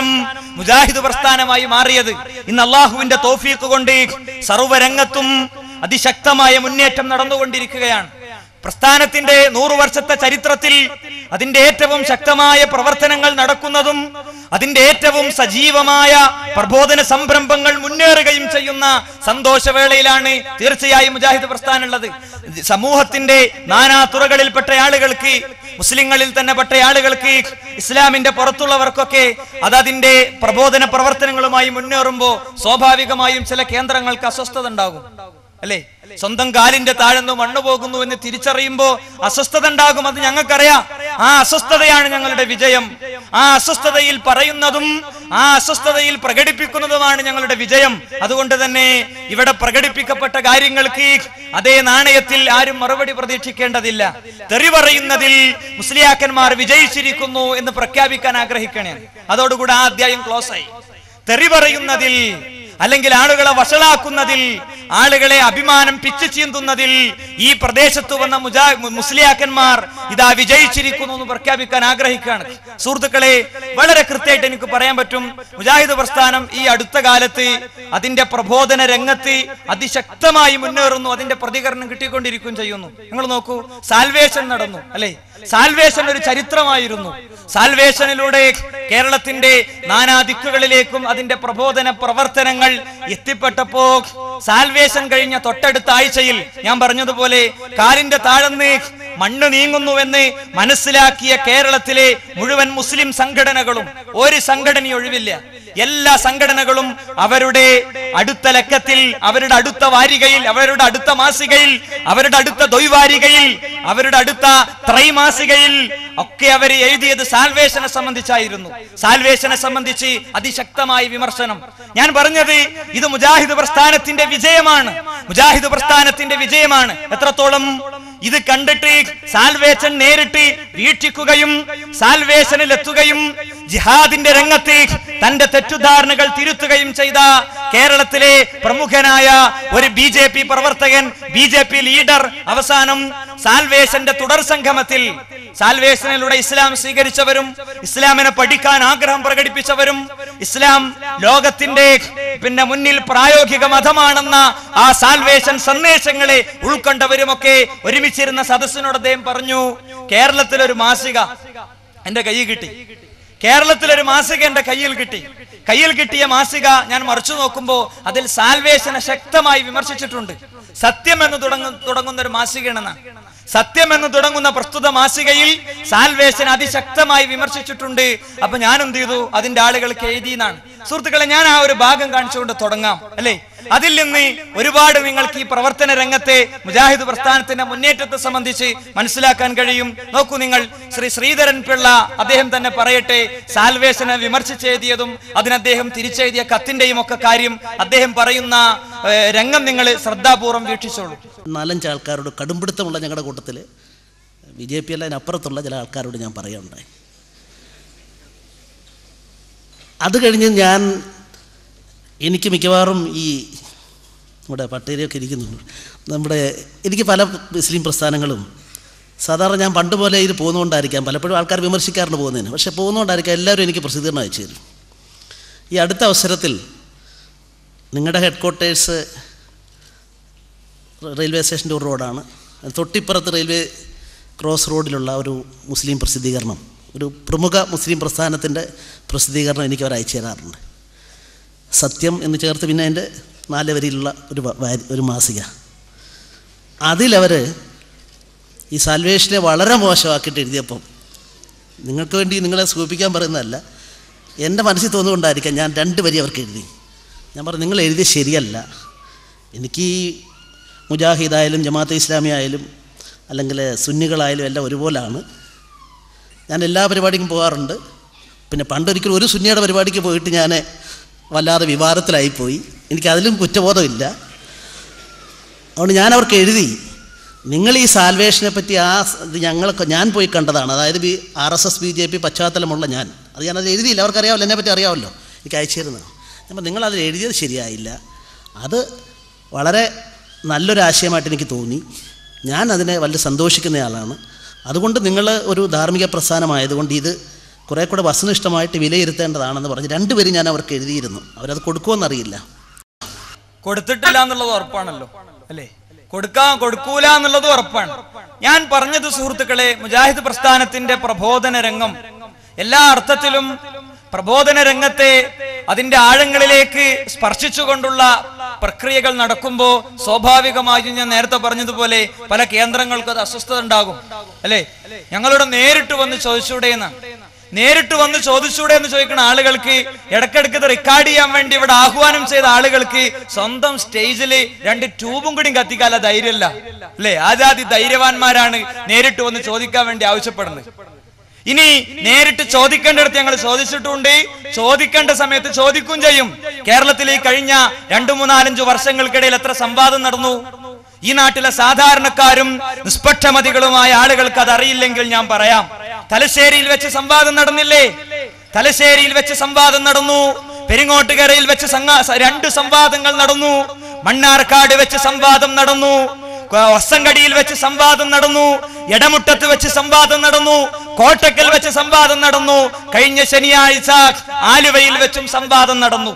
മുജാഹിദ് പ്രസ്ഥാനമായി മാറിയത് ഇന്ന് അള്ളാഹുവിന്റെ തോഫീക്ക് കൊണ്ട് സർവ്വരംഗത്തും അതിശക്തമായ മുന്നേറ്റം നടന്നുകൊണ്ടിരിക്കുകയാണ് പ്രസ്ഥാനത്തിന്റെ നൂറു വർഷത്തെ ചരിത്രത്തിൽ അതിന്റെ ഏറ്റവും ശക്തമായ പ്രവർത്തനങ്ങൾ നടക്കുന്നതും അതിന്റെ ഏറ്റവും സജീവമായ പ്രബോധന സംരംഭങ്ങൾ മുന്നേറുകയും ചെയ്യുന്ന സന്തോഷവേളയിലാണ് തീർച്ചയായും മുജാഹിദ് പ്രസ്ഥാനം ഉള്ളത് സമൂഹത്തിന്റെ നാനാ തുറകളിൽപ്പെട്ട ആളുകൾക്ക് മുസ്ലിങ്ങളിൽ തന്നെ പെട്ട ആളുകൾക്ക് ഇസ്ലാമിന്റെ പുറത്തുള്ളവർക്കൊക്കെ അതതിന്റെ പ്രബോധന പ്രവർത്തനങ്ങളുമായി മുന്നേറുമ്പോൾ സ്വാഭാവികമായും ചില കേന്ദ്രങ്ങൾക്ക് അസ്വസ്ഥത ഉണ്ടാകും അല്ലേ സ്വന്തം കാലിന്റെ താഴ്ന്നു മണ്ണ് പോകുന്നു എന്ന് തിരിച്ചറിയുമ്പോ അസ്വസ്ഥത ഉണ്ടാകും അത് ഞങ്ങൾക്കറിയാം ആ അസ്വസ്ഥതയാണ് ഞങ്ങളുടെ വിജയം ആ അസ്വസ്ഥതയിൽ പറയുന്നതും ആ അസ്വസ്ഥതയിൽ പ്രകടിപ്പിക്കുന്നതുമാണ് ഞങ്ങളുടെ വിജയം അതുകൊണ്ട് തന്നെ ഇവിടെ പ്രകടിപ്പിക്കപ്പെട്ട കാര്യങ്ങൾക്ക് അതേ നാണയത്തിൽ ആരും മറുപടി പ്രതീക്ഷിക്കേണ്ടതില്ല തെറി പറയുന്നതിൽ മുസ്ലിയാക്കന്മാർ വിജയിച്ചിരിക്കുന്നു എന്ന് പ്രഖ്യാപിക്കാൻ ആഗ്രഹിക്കണേ അതോടുകൂടി ആ അധ്യായം ക്ലോസ് ആയി തെറി പറയുന്നതിൽ അല്ലെങ്കിൽ ആളുകളെ വഷളാക്കുന്നതിൽ ആളുകളെ അഭിമാനം പിച്ചു ചീന്തുന്നതിൽ ഈ പ്രദേശത്ത് വന്ന മുജാ മുസ്ലിയാക്കന്മാർ ഇതാ വിജയിച്ചിരിക്കുന്നു എന്ന് പ്രഖ്യാപിക്കാൻ ആഗ്രഹിക്കുകയാണ് സുഹൃത്തുക്കളെ വളരെ കൃത്യമായിട്ട് എനിക്ക് പറയാൻ പറ്റും മുജാഹിദ് പ്രസ്ഥാനം ഈ അടുത്ത കാലത്ത് അതിന്റെ പ്രബോധന രംഗത്ത് അതിശക്തമായി മുന്നേറുന്നു അതിന്റെ പ്രതികരണം കിട്ടിക്കൊണ്ടിരിക്കുകയും ചെയ്യുന്നു നിങ്ങൾ നോക്കൂ സാൽവേഷൻ നടന്നു അല്ലെ സാൽവേഷൻ ഒരു ചരിത്രമായിരുന്നു സാൽവേഷനിലൂടെ കേരളത്തിന്റെ നാനാ ദിക്കുകളിലേക്കും അതിന്റെ പ്രബോധന പ്രവർത്തനങ്ങൾ എത്തിപ്പെട്ടപ്പോ സാൽവേഷൻ കഴിഞ്ഞ തൊട്ടടുത്ത ആഴ്ചയിൽ ഞാൻ പറഞ്ഞതുപോലെ കാലിന്റെ താഴന്ന് മണ്ണ് നീങ്ങുന്നുവെന്ന് മനസ്സിലാക്കിയ കേരളത്തിലെ മുഴുവൻ മുസ്ലിം സംഘടനകളും ഒരു സംഘടന ഒഴിവില്ല എല്ലാ സംഘടനകളും അവരുടെ അടുത്ത ലക്കത്തിൽ അവരുടെ അടുത്ത വാരികയിൽ അവരുടെ അടുത്ത മാസികയിൽ അവരുടെ അടുത്ത ദ്വൈവാരികയിൽ അവരുടെ അടുത്ത ത്രൈമാസികയിൽ ഒക്കെ അവർ എഴുതിയത് സാൽവേഷനെ സംബന്ധിച്ചായിരുന്നു സാൽവേഷനെ സംബന്ധിച്ച് അതിശക്തമായ വിമർശനം ഞാൻ പറഞ്ഞത് ഇത് മുജാഹിദ് പ്രസ്ഥാനത്തിന്റെ വിജയമാണ് മുജാഹിദ് പ്രസ്ഥാനത്തിന്റെ വിജയമാണ് എത്രത്തോളം ഇത് കണ്ടിട്ട് സാൽവേഷൻ നേരിട്ട് വീക്ഷിക്കുകയും സാൽവേഷനിൽ എത്തുകയും ജിഹാദിന്റെ രംഗത്ത് തന്റെ തെറ്റുധാരണകൾ തിരുത്തുകയും ചെയ്ത കേരളത്തിലെ പ്രമുഖനായ ഒരു ബി ജെ പി പ്രവർത്തകൻ ബി ജെ പി ലീഡർ അവസാനം സാൽവേഷന്റെ തുടർ സംഗമത്തിൽ സാൽവേഷനിലൂടെ ഇസ്ലാം സ്വീകരിച്ചവരും ഇസ്ലാമിനെ പഠിക്കാൻ ആഗ്രഹം പ്രകടിപ്പിച്ചവരും ഇസ്ലാം ലോകത്തിന്റെ പിന്നെ മുന്നിൽ പ്രായോഗിക മതമാണെന്ന ആ സാൽവേഷൻ സന്ദേശങ്ങളെ ഉൾക്കൊണ്ടവരുമൊക്കെ ഒരുമിച്ചിരുന്ന സദസ്സിനോട് അദ്ദേഹം പറഞ്ഞു കേരളത്തിലൊരു മാസിക എന്റെ കൈ കിട്ടി കേരളത്തിലൊരു മാസിക എന്റെ കയ്യിൽ കിട്ടി കയ്യിൽ കിട്ടിയ മാസിക ഞാൻ മറിച്ചു നോക്കുമ്പോ അതിൽ സാൽവേഷനെ ശക്തമായി വിമർശിച്ചിട്ടുണ്ട് സത്യം എന്ന് തുടങ്ങു തുടങ്ങുന്ന ഒരു മാസികയാണെന്നാണ് സത്യം എന്ന് തുടങ്ങുന്ന പ്രസ്തുത മാസികയിൽ സാൽവേഷൻ അതിശക്തമായി വിമർശിച്ചിട്ടുണ്ട് അപ്പൊ ഞാൻ എന്ത് ചെയ്തു അതിന്റെ ആളുകൾക്ക് എഴുതിയെന്നാണ് സുഹൃത്തുക്കളെ ഞാൻ ആ ഒരു ഭാഗം കാണിച്ചുകൊണ്ട് തുടങ്ങാം അല്ലേ അതിൽ നിന്ന് ഒരുപാട് നിങ്ങൾക്ക് ഈ പ്രവർത്തന രംഗത്തെ മുജാഹിദ് പ്രസ്ഥാനത്തിന്റെ മുന്നേറ്റത്തെ സംബന്ധിച്ച് മനസ്സിലാക്കാൻ കഴിയും നോക്കൂ നിങ്ങൾ ശ്രീ ശ്രീധരൻ പിള്ള അദ്ദേഹം തന്നെ പറയട്ടെ സാൽവേഷനെ വിമർശിച്ചെഴുതിയതും അതിന് അദ്ദേഹം തിരിച്ചെഴുതിയ കത്തിന്റെയും ഒക്കെ കാര്യം അദ്ദേഹം പറയുന്ന ഏഹ്, രംഗം നിങ്ങൾ ശ്രദ്ധാപൂർവം വീക്ഷിച്ചോളൂ നാലഞ്ച് ആൾക്കാരോട് കടുംപിടുത്തമുള്ള ഞങ്ങളുടെ കൂട്ടത്തിൽ ബി ജെ പി അല്ല അതിനപ്പുറത്തുള്ള ചില ആൾക്കാരോട് ഞാൻ പറയുകയുണ്ടായി അത് കഴിഞ്ഞ് ഞാൻ എനിക്ക് മിക്കവാറും ഈ നമ്മുടെ പട്ടേരിയൊക്കെ ഇരിക്കുന്നുണ്ട് നമ്മുടെ എനിക്ക് പല മുസ്ലിം പ്രസ്ഥാനങ്ങളും സാധാരണ ഞാൻ പണ്ട് പോലെ ഇത് പോകുന്നതുകൊണ്ടായിരിക്കാം പലപ്പോഴും ആൾക്കാർ വിമർശിക്കാറുണ്ട് പോകുന്നതിന് പക്ഷേ പോകുന്നതുകൊണ്ടായിരിക്കാം എല്ലാവരും എനിക്ക് പ്രസിദ്ധീകരണം അയച്ചു തരും ഈ അടുത്ത അവസരത്തിൽ നിങ്ങളുടെ ഹെഡ് ക്വാർട്ടേഴ്സ് റെയിൽവേ സ്റ്റേഷൻ്റെ ഒരു റോഡാണ് തൊട്ടിപ്പുറത്ത് റെയിൽവേ ക്രോസ് റോഡിലുള്ള ഒരു മുസ്ലിം പ്രസിദ്ധീകരണം ഒരു പ്രമുഖ മുസ്ലിം പ്രസ്ഥാനത്തിൻ്റെ പ്രസിദ്ധീകരണം എനിക്ക് അവർ അയച്ചു തരാറുണ്ട് സത്യം എന്ന് ചേർത്ത് പിന്നെ അതിൻ്റെ നാല് വരിയിലുള്ള ഒരു വ- വാരി- ഒരു മാസിക അതിലവർ ഈ സാൽവേഷനെ വളരെ മോശമാക്കിയിട്ട് എഴുതിയപ്പം നിങ്ങൾക്ക് വേണ്ടി നിങ്ങളെ സൂചിപ്പിക്കാൻ പറയുന്നതല്ല എൻ്റെ മനസ്സിൽ തോന്നുകൊണ്ടായിരിക്കാം ഞാൻ രണ്ട് വരി അവർക്ക് എഴുതി ഞാൻ പറഞ്ഞു നിങ്ങൾ എഴുതിയത് ശരിയല്ല എനിക്ക് ഈ മുജാഹിദായാലും ജമാഅത്തെ ഇസ്ലാമി ആയാലും അല്ലെങ്കിൽ സുന്നികളായാലും എല്ലാം ഒരുപോലാണ് ഞാൻ എല്ലാ പരിപാടിക്കും പോകാറുണ്ട് പിന്നെ പണ്ടൊരിക്കലും ഒരു സുന്നിയുടെ പരിപാടിക്ക് പോയിട്ട് ഞാൻ വല്ലാതെ വിവാദത്തിലായിപ്പോയി എനിക്കതിലും കുറ്റബോധമില്ല അതുകൊണ്ട് ഞാൻ അവർക്ക് എഴുതി നിങ്ങൾ ഈ സാൽവേഷനെ പറ്റി ആ സ് ഇത് ഞങ്ങളൊക്കെ ഞാൻ പോയി കണ്ടതാണ് അതായത് B R S S B J P പശ്ചാത്തലമുള്ള ഞാൻ അത് ഞാനത് എഴുതിയില്ല അവർക്കറിയാമല്ലോ എന്നെ പറ്റി അറിയാമല്ലോ എനിക്ക് അയച്ചു തരുന്നത് അപ്പം നിങ്ങളത് എഴുതിയത് ശരിയായില്ല അത് വളരെ നല്ലൊരു ആശയമായിട്ട് എനിക്ക് തോന്നി ഞാൻ അതിനെ വളരെ സന്തോഷിക്കുന്നയാളാണ് അതുകൊണ്ട് നിങ്ങൾ ഒരു ധാർമ്മിക പ്രസ്ഥാനമായതുകൊണ്ട് ഇത് കുറേ കൂടെ വസ്തുനിഷ്ഠമായിട്ട് വിലയിരുത്തേണ്ടതാണെന്ന് പറഞ്ഞ് രണ്ടുപേരും ഞാൻ അവർക്ക് എഴുതിയിരുന്നു അവരത് കൊടുക്കുമെന്നറിയില്ല കൊടുത്തിട്ടില്ല എന്നുള്ളത് ഉറപ്പാണല്ലോ അല്ലേ കൊടുക്കാൻ കൊടുക്കൂല എന്നുള്ളത് ഉറപ്പാണ് ഞാൻ പറഞ്ഞത് സുഹൃത്തുക്കളെ മുജാഹിദ് പ്രസ്ഥാനത്തിന്റെ പ്രബോധന രംഗം എല്ലാ അർത്ഥത്തിലും പ്രബോധന രംഗത്തെ അതിന്റെ ആഴങ്ങളിലേക്ക് സ്പർശിച്ചുകൊണ്ടുള്ള പ്രക്രിയകൾ നടക്കുമ്പോൾ സ്വാഭാവികമായും ഞാൻ നേരത്തെ പറഞ്ഞതുപോലെ പല കേന്ദ്രങ്ങൾക്കും അത് അസ്വസ്ഥത ഉണ്ടാകും അല്ലേ ഞങ്ങളോട് നേരിട്ട് വന്ന് ചോദിച്ചൂടെ എന്നാണ് നേരിട്ട് വന്ന് ചോദിച്ചൂടെ എന്ന് ചോദിക്കുന്ന ആളുകൾക്ക് ഇടക്കിടക്ക് ഇത് റെക്കോർഡ് ചെയ്യാൻ വേണ്ടി ഇവിടെ ആഹ്വാനം ചെയ്ത ആളുകൾക്ക് സ്വന്തം സ്റ്റേജിൽ രണ്ട് ട്യൂബും കൂടി കത്തിക്കാല ധൈര്യമല്ല അല്ലേ ആജാതി ധൈര്യവാന്മാരാണ് നേരിട്ട് വന്ന് ചോദിക്കാൻ വേണ്ടി ആവശ്യപ്പെടുന്നത് ഇനി നേരിട്ട് ചോദിക്കേണ്ടടുത്ത് ഞങ്ങൾ ചോദിച്ചിട്ടുണ്ട് ചോദിക്കേണ്ട സമയത്ത് ചോദിക്കും ചെയ്യും കേരളത്തിൽ ഈ കഴിഞ്ഞ രണ്ടു മൂന്നാലഞ്ചു വർഷങ്ങൾക്കിടയിൽ എത്ര സംവാദം നടന്നു ഈ നാട്ടിലെ സാധാരണക്കാരും നിഷ്പക്ഷമതികളുമായ ആളുകൾക്ക് അത് അറിയില്ലെങ്കിൽ ഞാൻ പറയാം തലശ്ശേരിയിൽ വെച്ച് സംവാദം നടന്നില്ലേ തലശ്ശേരിയിൽ വെച്ച് സംവാദം നടന്നു പെരിങ്ങോട്ടുകരയിൽ വെച്ച് സംഘ- രണ്ട് സംവാദങ്ങൾ നടന്നു മണ്ണാർക്കാട് വെച്ച് സംവാദം നടന്നു വസങ്കടിയിൽ വെച്ച് സംവാദം നടന്നു എടമുട്ടത്ത് വെച്ച് സംവാദം നടന്നു കോട്ടക്കൽ വെച്ച് സംവാദം നടന്നു കഴിഞ്ഞ ശനിയാഴ്ച ആലുവയിൽ വെച്ചും സംവാദം നടന്നു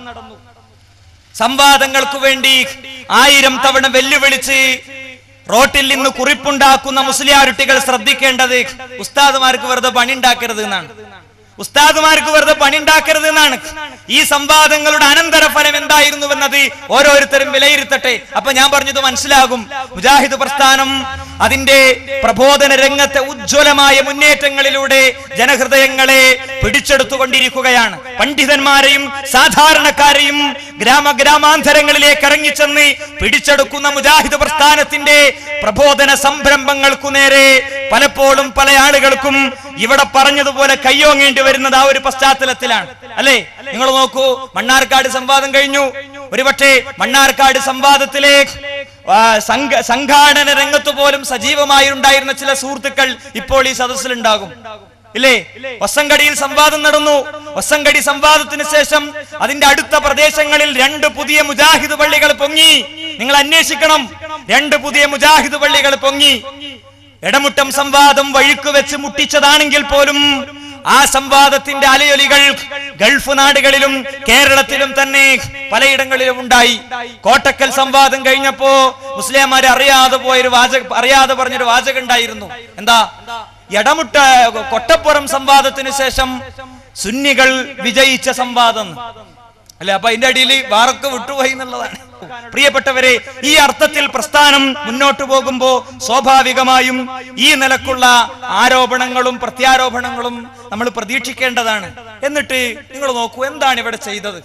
സംവാദങ്ങൾക്ക് വേണ്ടി ആയിരം തവണ വെല്ലുവിളിച്ച് റോട്ടിൽ നിന്ന് കുറിപ്പുണ്ടാക്കുന്ന മുസ്ലിയാരുട്ടികൾ ശ്രദ്ധിക്കേണ്ടത് ഉസ്താദുമാർക്ക് വെറുതെ പണി ഉണ്ടാക്കരുത് എന്നാണ് ഉസ്താദുമാർക്ക് വെറുതെ പണി ഉണ്ടാക്കരുത് എന്നാണ് ഈ സംവാദങ്ങളുടെ അനന്തരഫലം എന്തായിരുന്നുവെന്നത് ഓരോരുത്തരും വിലയിരുത്തട്ടെ അപ്പൊ ഞാൻ പറഞ്ഞത് മനസ്സിലാകും മുജാഹിദ് പ്രസ്ഥാനം അതിന്റെ പ്രബോധന രംഗത്തെ ഉജ്ജ്വലമായ മുന്നേറ്റങ്ങളിലൂടെ ജനഹൃദയങ്ങളെ പിടിച്ചെടുത്തുകൊണ്ടിരിക്കുകയാണ് പണ്ഡിതന്മാരെയും സാധാരണക്കാരെയും ഗ്രാമ ഗ്രാമാന്തരങ്ങളിലേക്ക് ഇറങ്ങിച്ചെന്ന് പിടിച്ചെടുക്കുന്ന മുജാഹിദ് പ്രസ്ഥാനത്തിന്റെ പ്രബോധന സംരംഭങ്ങൾക്കു നേരെ പലപ്പോഴും പല ആളുകൾക്കും ഇവിടെ പറഞ്ഞതുപോലെ കയ്യോങ്ങേണ്ടി വരുന്നത് ആ ഒരു പശ്ചാത്തലത്തിലാണ് അല്ലേ നിങ്ങൾ നോക്കൂ മണ്ണാർക്കാട് സംവാദം കഴിഞ്ഞു ഒരുപക്ഷെ മണ്ണാർക്കാട് സംവാദത്തിലെ ആ, സംഘ- സംഘാടന രംഗത്ത് പോലും സജീവമായി ഉണ്ടായിരുന്ന ചില സുഹൃത്തുക്കൾ ഇപ്പോൾ ഈ സദസ്സിലുണ്ടാകും ഇല്ലേ വസങ്കടിയിൽ സംവാദം നടന്നു വസങ്കടി സംവാദത്തിന് ശേഷം അതിന്റെ അടുത്ത പ്രദേശങ്ങളിൽ രണ്ട് പുതിയ മുജാഹിദ് പള്ളികൾ പൊങ്ങി നിങ്ങൾ അന്വേഷിക്കണം രണ്ട് പുതിയ മുജാഹിദ് പള്ളികൾ പൊങ്ങി ഇടമുട്ടം സംവാദം വഴുക്ക് വെച്ച് മുട്ടിച്ചതാണെങ്കിൽ പോലും ആ സംവാദത്തിന്റെ അലയൊലികൾ ഗൾഫ് നാടുകളിലും കേരളത്തിലും തന്നെ പലയിടങ്ങളിലും ഉണ്ടായി കോട്ടക്കൽ സംവാദം കഴിഞ്ഞപ്പോ മുസ്ലിംമാരെ അറിയാതെ പോയൊരു വാചക അറിയാതെ പറഞ്ഞൊരു വാചകം ഉണ്ടായിരുന്നു എന്താ എടമുട്ട കൊട്ടപ്പുറം സംവാദത്തിന് ശേഷം സുന്നികൾ വിജയിച്ച സംവാദം അല്ലെ അപ്പൊ അതിന്റെ അടിയിൽ വാറൊക്കെ വിട്ടുപോയി എന്നുള്ളതാണ് പ്രിയപ്പെട്ടവരെ ഈ അർത്ഥത്തിൽ പ്രസ്ഥാനം മുന്നോട്ട് പോകുമ്പോ സ്വാഭാവികമായും ഈ നിലക്കുള്ള ആരോപണങ്ങളും പ്രത്യാരോപണങ്ങളും നമ്മൾ പ്രതീക്ഷിക്കേണ്ടതാണ് എന്നിട്ട് നിങ്ങൾ നോക്കൂ എന്താണ് ഇവിടെ ചെയ്തത്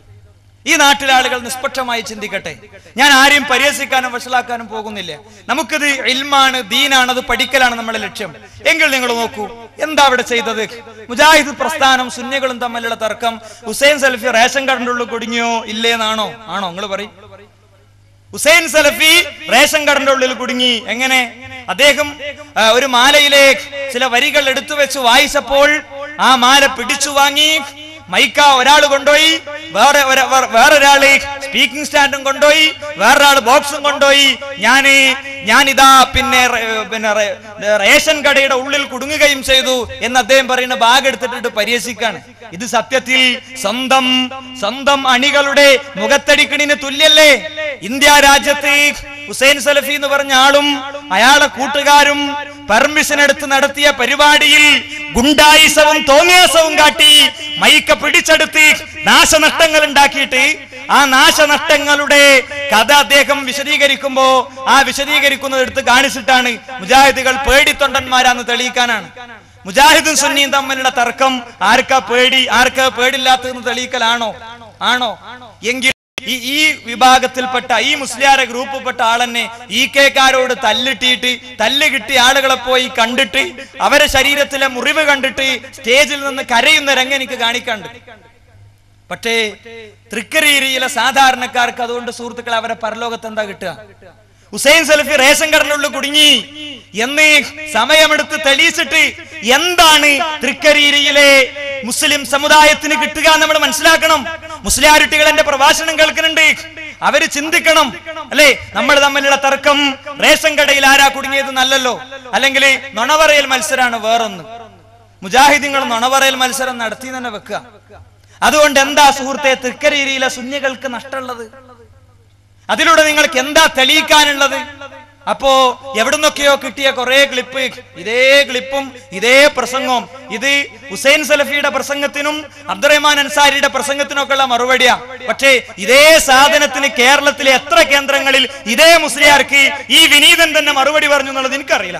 ഈ നാട്ടിലെ ആളുകൾ നിഷ്പക്ഷമായി ചിന്തിക്കട്ടെ ഞാൻ ആരെയും പരിഹസിക്കാനും വഷളാക്കാനും പോകുന്നില്ല നമുക്കിത് ഇൽമാണ് ദീനാണ് അത് പഠിക്കലാണ് നമ്മുടെ ലക്ഷ്യം എങ്കിൽ നിങ്ങൾ നോക്കൂ എന്താ അവിടെ ചെയ്തത് മുജാഹിദ് പ്രസ്ഥാനം സുന്നികളും തമ്മിലുള്ള തർക്കം ഹുസൈൻ സൽഫി റേഷൻ കാർഡിന്റെ ഉള്ളിൽ കുടുങ്ങിയോ ഇല്ലേന്നാണോ ആണോ നിങ്ങൾ പറയും ഹുസൈൻ സലഫി റേഷൻ കടന്റെ ഉള്ളിൽ കുടുങ്ങി എങ്ങനെ അദ്ദേഹം ആ, ഒരു മാലയിലെ ചില വരികൾ എടുത്തു വെച്ച് വായിച്ചപ്പോൾ ആ മാല പിടിച്ചു വാങ്ങി മൈക്ക ഒരാൾ കൊണ്ടുപോയി വേറെ ഒര- വേറെ- വേറൊരാള് സ്പീക്കിംഗ് സ്റ്റാൻഡും കൊണ്ടുപോയി വേറൊരാൾ ബോക്സും കൊണ്ടുപോയി ഞാന് ഞാനിതാ പിന്നെ റേ- പിന്നെ റേ- റേഷൻ കടയുടെ ഉള്ളിൽ കുടുങ്ങുകയും ചെയ്തു എന്ന് അദ്ദേഹം പറയുന്ന ബാഗ് എടുത്തിട്ട് പരിഹസിക്കാണ് ഇത് സത്യത്തിൽ സ്വന്തം സ്വന്തം അണികളുടെ മുഖത്തടിക്കണിന് തുല്യല്ലേ ഇന്ത്യ രാജ്യത്ത് ഹുസൈൻ സലഫി എന്ന് പറഞ്ഞ ആളും അയാളെ കൂട്ടുകാരും പെർമിഷൻ എടുത്ത് നടത്തിയ പരിപാടിയിൽ ഗുണ്ടായിസവും തോന്നിയാസവും കാട്ടി മൈക്ക പിടിച്ചെടുത്ത് നാശനഷ്ടങ്ങൾ ഉണ്ടാക്കിയിട്ട് ആ നാശനഷ്ടങ്ങളുടെ കഥ അദ്ദേഹം വിശദീകരിക്കുമ്പോ ആ വിശദീകരിക്കുന്നത് എടുത്ത് കാണിച്ചിട്ടാണ് മുജാഹിദുകൾ പേടിത്തൊണ്ടന്മാരാന്ന് തെളിയിക്കാനാണ് മുജാഹിദും സുന്നിയും തമ്മിലുള്ള തർക്കം ആർക്കാ പേടി ആർക്കാ പേടില്ലാത്തതെന്ന് തെളിയിക്കലാണോ ആണോ എങ്കിൽ ഈ ഈ വിഭാഗത്തിൽപ്പെട്ട ഈ മുസ്ലിയാരെ ഗ്രൂപ്പിൽപ്പെട്ട ആളെന്നെ ഈ കേക്കാരോട് തല്ലിട്ടിട്ട് തല്ല് കിട്ടിയ ആളുകളെ പോയി കണ്ടിട്ട് അവരെ ശരീരത്തിലെ മുറിവ് കണ്ടിട്ട് സ്റ്റേജിൽ നിന്ന് കരയുന്ന രംഗം എനിക്ക് കാണിക്കണ്ട് പക്ഷേ തൃക്കരിയിലെ സാധാരണക്കാർക്ക് അതുകൊണ്ട് സുഹൃത്തുക്കൾ അവരെ പരലോകത്ത് എന്താ കിട്ടുക ഹുസൈൻ സലഫി റേഷൻ കടലിനുള്ളിൽ കുടുങ്ങി എന്ന് സമയമെടുത്ത് തെളിയിച്ചിട്ട് എന്താണ് തൃക്കരിയിലെ മുസ്ലിം സമുദായത്തിന് കിട്ടുക എന്ന് നമ്മൾ മനസ്സിലാക്കണം മുസ്ലിയാരുട്ടികൾ എന്റെ പ്രഭാഷണം കേൾക്കുന്നുണ്ട് അവര് ചിന്തിക്കണം അല്ലേ നമ്മൾ തമ്മിലുള്ള തർക്കം റേഷൻ കടയിൽ ആരാ കുടുങ്ങിയത് നല്ലല്ലോ അല്ലെങ്കിൽ നുണവറയിൽ മത്സരമാണ് വേറൊന്ന് മുജാഹിദീങ്ങൾ നുണപറയൽ മത്സരം നടത്തി തന്നെ വെക്കുക അതുകൊണ്ട് എന്താ സുഹൃത്തെ തൃക്കരിയിലെ സുന്നികൾക്ക് നഷ്ടമുള്ളത് അതിലൂടെ നിങ്ങൾക്ക് എന്താ തെളിയിക്കാനുള്ളത് അപ്പോ എവിടുന്നൊക്കെയോ കിട്ടിയ കുറെ ക്ലിപ്പ് ഇതേ ക്ലിപ്പും ഇതേ പ്രസംഗവും ഇത് ഹുസൈൻ സലഫിയുടെ പ്രസംഗത്തിനും അബ്ദുറഹ്മാൻ അൻസാരിയുടെ പ്രസംഗത്തിനൊക്കെ ഉള്ള മറുപടിയാ പക്ഷേ ഇതേ സാധനത്തിന് കേരളത്തിലെ എത്ര കേന്ദ്രങ്ങളിൽ ഇതേ മുസ്ലിയാർക്ക് ഈ വിനീതൻ തന്നെ മറുപടി പറഞ്ഞു എന്നുള്ളത് എനിക്കറിയില്ല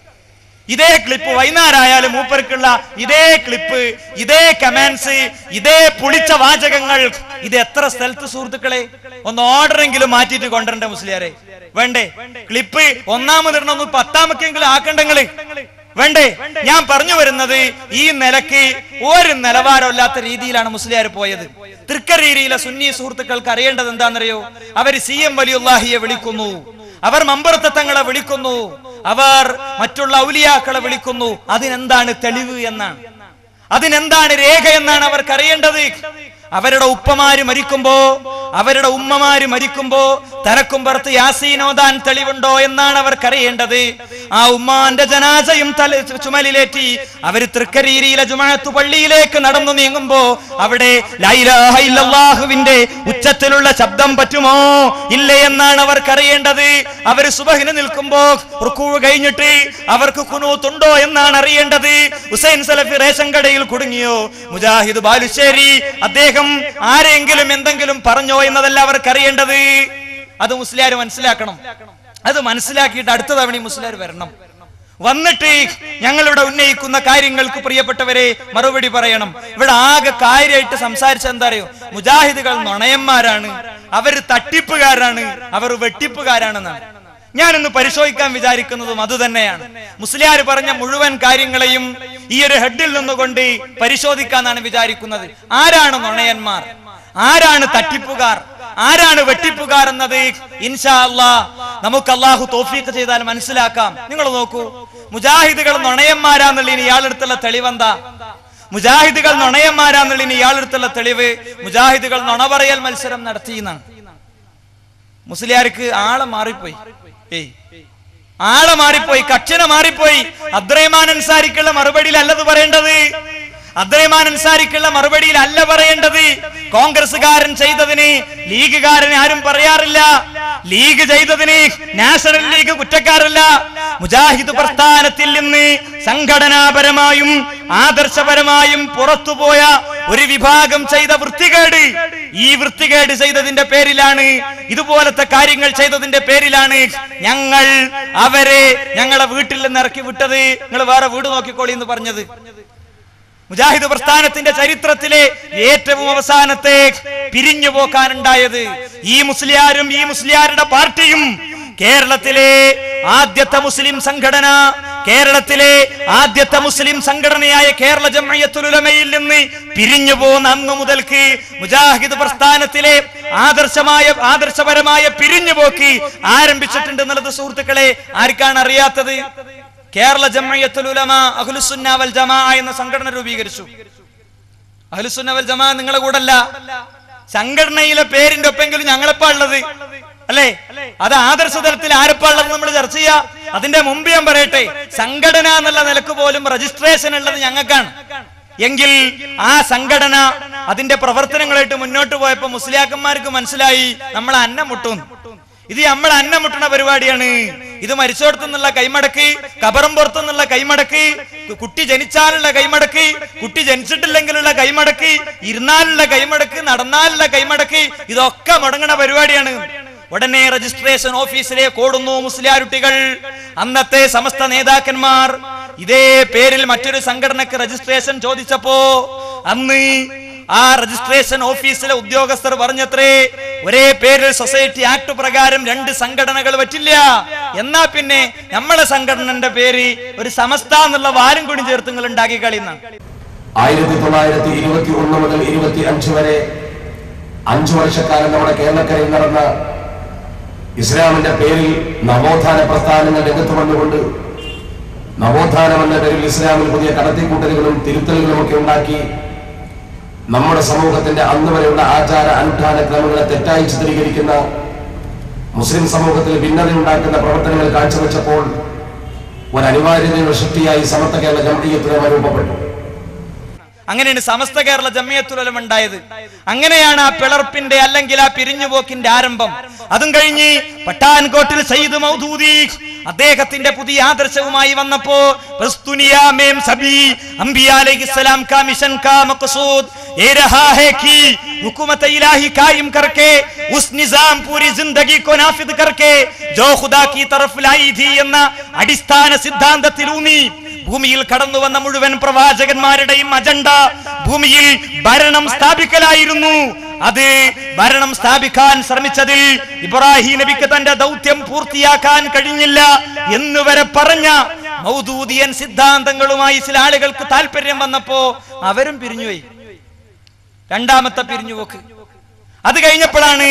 ഇതേ ക്ലിപ്പ് വൈകുന്നേരമായാലും മൂപ്പർക്കുള്ള ഇതേ ക്ലിപ്പ് ഇതേ കമാൻസ് ഇതേ പുളിച്ച വാചകങ്ങൾ ഇത് എത്ര സ്ഥലത്ത് സുഹൃത്തുക്കളെ ഒന്ന് ഓർഡറെങ്കിലും മാറ്റിയിട്ട് കൊണ്ടുവരണ്ടേ മുസ്ലിയാരെ വേണ്ടേ ക്ലിപ്പ് ഒന്നാമതിടണം ഒന്ന് പത്താമക്കെങ്കിലും ആക്കണ്ടെങ്കില് വേണ്ടേ ഞാൻ പറഞ്ഞു വരുന്നത് ഈ നിലക്ക് ഒരു നിലവാരമില്ലാത്ത രീതിയിലാണ് മുസ്ലിയാർ പോയത് തൃക്കരീരിയിലെ സുന്നി സുഹൃത്തുക്കൾക്ക് അറിയേണ്ടത് എന്താണെന്നറിയോ അവർ സി എം വലിയുല്ലാഹിയെ വിളിക്കുന്നു അവർ മമ്പറത്തങ്ങളെ വിളിക്കുന്നു അവർ മറ്റുള്ള ഔലിയാക്കളെ വിളിക്കുന്നു അതിനെന്താണ് തെളിവ് എന്നാണ് അതിനെന്താണ് രേഖ എന്നാണ് അവർക്ക് അറിയേണ്ടത് അവരുടെ ഉപ്പമാര് മരിക്കുമ്പോ അവരുടെ ഉമ്മമാര് മരിക്കുമ്പോ തനക്കും പുറത്ത് യാസീനോദാൻ തെളിവുണ്ടോ എന്നാണ് അവർക്കറിയേണ്ടത് ആ ഉമ്മാന്റെ ജനാസയും തല ചുമലിലേറ്റി അവര് തൃക്കരിയിലെ ജുമാഅത്ത് പള്ളിയിലേക്ക് നടന്നു നീങ്ങുമ്പോ അവിടെ ലാ ഇലാഹ ഇല്ലല്ലാഹുവിന്റെ ഉച്ചത്തിലുള്ള ശബ്ദം പറ്റുമോ ഇല്ലേ എന്നാണ് അവർക്കറിയേണ്ടത് അവര് സുബഹിന് നിൽക്കുമ്പോ റുക്കൂ കഴിഞ്ഞിട്ട് അവർക്ക് കുനൂത്തുണ്ടോ എന്നാണ് അറിയേണ്ടത് ഹുസൈൻ സലഫി റേഷൻ കടയിൽ കുടുങ്ങിയോ മുജാഹിദ് ബാലുശ്ശേരി അദ്ദേഹം ആരെങ്കിലും എന്തെങ്കിലും പറഞ്ഞോ എന്നതല്ല അവർക്ക് അറിയേണ്ടത് അത് മുസ്ലിയാർ മനസ്സിലാക്കണം അത് മനസ്സിലാക്കിയിട്ട് അടുത്ത തവണ ഈ മുസ്ലിയാർ വരണം വന്നിട്ട് ഞങ്ങളിവിടെ ഉന്നയിക്കുന്ന കാര്യങ്ങൾക്ക് പ്രിയപ്പെട്ടവരെ മറുപടി പറയണം ഇവിടെ ആകെ കാര്യമായിട്ട് സംസാരിച്ച എന്താ അറിയോ മുജാഹിദുകൾ നുണയന്മാരാണ് അവർ തട്ടിപ്പുകാരാണ് അവർ വെട്ടിപ്പുകാരാണെന്നാണ് ഞാനിന്ന് പരിശോധിക്കാൻ വിചാരിക്കുന്നതും അതുതന്നെയാണ് മുസ്ലിയാർ പറഞ്ഞ മുഴുവൻ കാര്യങ്ങളെയും ഈ ഒരു ഹെഡിൽ നിന്നുകൊണ്ട് പരിശോധിക്കാന്നാണ് വിചാരിക്കുന്നത് ആരാണ് നുണയന്മാർ ആരാണ് തട്ടിപ്പുകാർ ആരാണ് വെട്ടിപ്പുകാർ എന്നത് ഇൻഷാ അല്ലാ നമുക്ക് അള്ളാഹു തോഫീക്ക് ചെയ്താൽ മനസ്സിലാക്കാം നിങ്ങൾ നോക്കൂ മുജാഹിദുകൾ നുണയന്മാരാന്നുള്ളതിന് ഇയാളെടുത്തുള്ള തെളിവെന്താ മുജാഹിദുകൾ നുണയന്മാരാന്നുള്ളതിന് ഇയാളെടുത്തുള്ള തെളിവ് മുജാഹിദുകൾ നുണ പറയൽ മത്സരം നടത്തിയെന്നാണ് മുസ്ലിയാർക്ക് ആളെ മാറിപ്പോയി ഏയ് ആളെ മാറിപ്പോയി കക്ഷനെ മാറിപ്പോയി അബ്ദുറഹ്മാൻ അൻസാരിക്കുള്ള മറുപടിയിൽ അല്ലത് പറയേണ്ടത് അബ്ദുറഹ്മാൻ അൻസാരിക്കുള്ള മറുപടിയിൽ അല്ല പറയേണ്ടത് കോൺഗ്രസുകാരൻ ചെയ്തതിന് ലീഗുകാരൻ ആരും പറയാറില്ല ലീഗ് ചെയ്തതിന് നാഷണൽ ലീഗ് കുറ്റക്കാരല്ല മുജാഹിദ് പ്രസ്ഥാനത്തിൽ നിന്ന് സംഘടനാപരമായും ആദർശപരമായും പുറത്തുപോയ ഒരു വിഭാഗം ചെയ്ത വൃത്തികേട് ഈ വൃത്തികേട് ചെയ്തതിന്റെ പേരിലാണ് ഇതുപോലത്തെ കാര്യങ്ങൾ ചെയ്തതിന്റെ പേരിലാണ് ഞങ്ങൾ അവരെ ഞങ്ങളെ വീട്ടിൽ നിന്ന് ഇറക്കി വിട്ടത് നിങ്ങൾ വേറെ വീട് നോക്കിക്കോളി എന്ന് പറഞ്ഞത് മുജാഹിദ് പ്രസ്ഥാനത്തിന്റെ ചരിത്രത്തിലെ ഏറ്റവും അവസാനത്തെ പിരിഞ്ഞു പോക്കാനുണ്ടായത് ഈ മുസ്ലിയാരും ഈ മുസ്ലിയാരുടെ പാർട്ടിയും കേരളത്തിലെ ആദ്യത്തെ മുസ്ലിം സംഘടന കേരളത്തിലെ ആദ്യത്തെ മുസ്ലിം സംഘടനയായ കേരള ജമയത്തുലമയിൽ നിന്ന് പിരിഞ്ഞു പോകുന്ന അന്നു മുതൽക്ക് മുജാഹിദ് പ്രസ്ഥാനത്തിലെ ആദർശമായ ആദർശപരമായ പിരിഞ്ഞുപോക്ക് ആരംഭിച്ചിട്ടുണ്ട് എന്നുള്ളത് സുഹൃത്തുക്കളെ ആർക്കാണ് അറിയാത്തത് കേരള ജമയത്തുൽ ഉലമ അഹ്ലുസുന്ന വൽ ജമാ എന്ന സംഘടന രൂപീകരിച്ചു അഹ്ലുസുന്ന വൽ ജമാ നിങ്ങളെ കൂടല്ല സംഘടനയിലെ പേരിന്റെ ഒപ്പെങ്കിലും ഞങ്ങളെപ്പാ ഉള്ളത് അല്ലേ അത് ആദർശ തലത്തിൽ ആരപ്പാ ഉള്ളത് നമ്മൾ ചർച്ച ചെയ്യാ അതിന്റെ മുമ്പ് ഞാൻ പറയട്ടെ സംഘടന എന്നുള്ള നിലക്ക് പോലും രജിസ്ട്രേഷൻ ഉള്ളത് ഞങ്ങൾക്കാണ് എങ്കിൽ ആ സംഘടന അതിന്റെ പ്രവർത്തനങ്ങളായിട്ട് മുന്നോട്ട് പോയപ്പോ മുസ്ലിയാക്കന്മാർക്ക് മനസ്സിലായി നമ്മൾ അന്നം മുട്ടും ഇത് നമ്മൾ അന്നം മുട്ടുന്ന പരിപാടിയാണ് ഇത് മരിച്ചോടത്തുനിന്നുള്ള കൈമടക്ക് കബറും പുറത്തുനിന്നുള്ള കൈമടക്ക് കുട്ടി ജനിച്ചാലുള്ള കൈമടക്ക് കുട്ടി ജനിച്ചിട്ടില്ലെങ്കിലുള്ള കൈമടക്ക് ഇരുന്നാലുള്ള കൈമടക്ക് നടന്നാലുള്ള കൈമടക്ക് ഇതൊക്കെ മുടങ്ങണ പരിപാടിയാണ് ഉടനെ രജിസ്ട്രേഷൻ ഓഫീസിലേക്ക് ഓടുന്നു മുസ്ലിയാരുട്ടികൾ അന്നത്തെ സമസ്ത നേതാക്കന്മാർ ഇതേ പേരിൽ മറ്റൊരു സംഘടനക്ക് രജിസ്ട്രേഷൻ ചോദിച്ചപ്പോ അന്ന് ആ രജിസ്ട്രേഷൻ ഓഫീസിലെ ഉദ്യോഗസ്ഥർ പറഞ്ഞത്രേ ഒരേ പേരിൽ സൊസൈറ്റി ആക്ട് പ്രകാരം രണ്ട് സംഘടനകൾ പറ്റില്ല എന്നാ പിന്നെ നമ്മളെ സംഘടനന്റെ പേര് ഒരു സമസ്ത എന്നുള്ള വാലും കൂടി ചേർത്ത് നിങ്ങൾ ഉണ്ടാക്കി കളിയുന്ന ആയിരത്തി തൊള്ളായിരത്തി ഇരുപത്തി ഒന്ന് മുതൽ ഇരുപത്തി അഞ്ച് വരെ അഞ്ചു വർഷക്കാലം നമ്മുടെ കേരളക്കരയിൽ നടന്ന ഇസ്ലാമിന്റെ പേരിൽ നവോത്ഥാന പ്രസ്ഥാനങ്ങൾ രംഗത്ത് വന്നുകൊണ്ട് നവോത്ഥാനം എന്ന പേരിൽ ഇസ്ലാമിൽ പുതിയ കടത്തിക്കൂട്ടലുകളും തിരുത്തലുകളും ഒക്കെ ഉണ്ടാക്കി നമ്മുടെ സമൂഹത്തിന്റെ അന്ന് വരെയുള്ള ആചാര അനുഷ്ഠാന ക്രമങ്ങളെ തെറ്റായി ചിത്രീകരിക്കുന്ന മുസ്ലിം സമൂഹത്തിൽ ഭിന്നതയുണ്ടാക്കുന്ന പ്രവർത്തനങ്ങൾ കാഴ്ചവെച്ചപ്പോൾ ഒരു അനിവാര്യതയുടെ ശക്തിയായി സമത്വ കേരള ജമീയത്തുലമ രൂപപ്പെട്ടു അങ്ങനെയാണ് സമസ്ത കേരള ജമ്മിയത്തുലം ഉണ്ടായത് അങ്ങനെയാണ് ആ പിളർപ്പിന്റെ അല്ലെങ്കിൽ ആ പിരിഞ്ഞുപോക്കിന്റെ ആരംഭം അതും കഴിഞ്ഞ് പട്ടാൻകോട്ടിൽ സയ്യിദ് മൗദൂദി അദ്ദേഹത്തിന്റെ പുതിയ ആദർശവുമായി വന്നപ്പോ പ്രസ്തുനിയാ മേം സബി അംബിയാ അലൈഹിസ്സലാം കാ മിഷൻ കാ മഖ്സൂദ് ये रहा है कि हुकूमत इलाही कायम करके उस निजाम पूरी जिंदगी को नाफिद करके जो खुदा की तरफ लाई थी എന്ന അടിസ്ഥാന സിദ്ധാന്തത്തിലൂന്നി ഭൂമിയിൽ കടന്നു വന്ന മുഴുവൻ പ്രവാചകന്മാരുടെയും അജണ്ട ഭൂമിയിൽ ഭരണം സ്ഥാപിക്കലായിരുന്നു അത് ഭരണം സ്ഥാപിക്കാൻ ശ്രമിച്ചതിൽ ഇബ്രാഹിം നബിക്ക് തന്റെ ദൗത്യം പൂർത്തിയാക്കാൻ കഴിഞ്ഞില്ല എന്നുവരെ പറഞ്ഞ മൗദൂദിയൻ സിദ്ധാന്തങ്ങളുമായി ചില ആളുകൾക്ക് താല്പര്യം വന്നപ്പോ അവരും പിരിഞ്ഞുപോയി രണ്ടാമത്തെ പിരിഞ്ഞുപോക്ക് അത് കഴിഞ്ഞപ്പോഴാണ്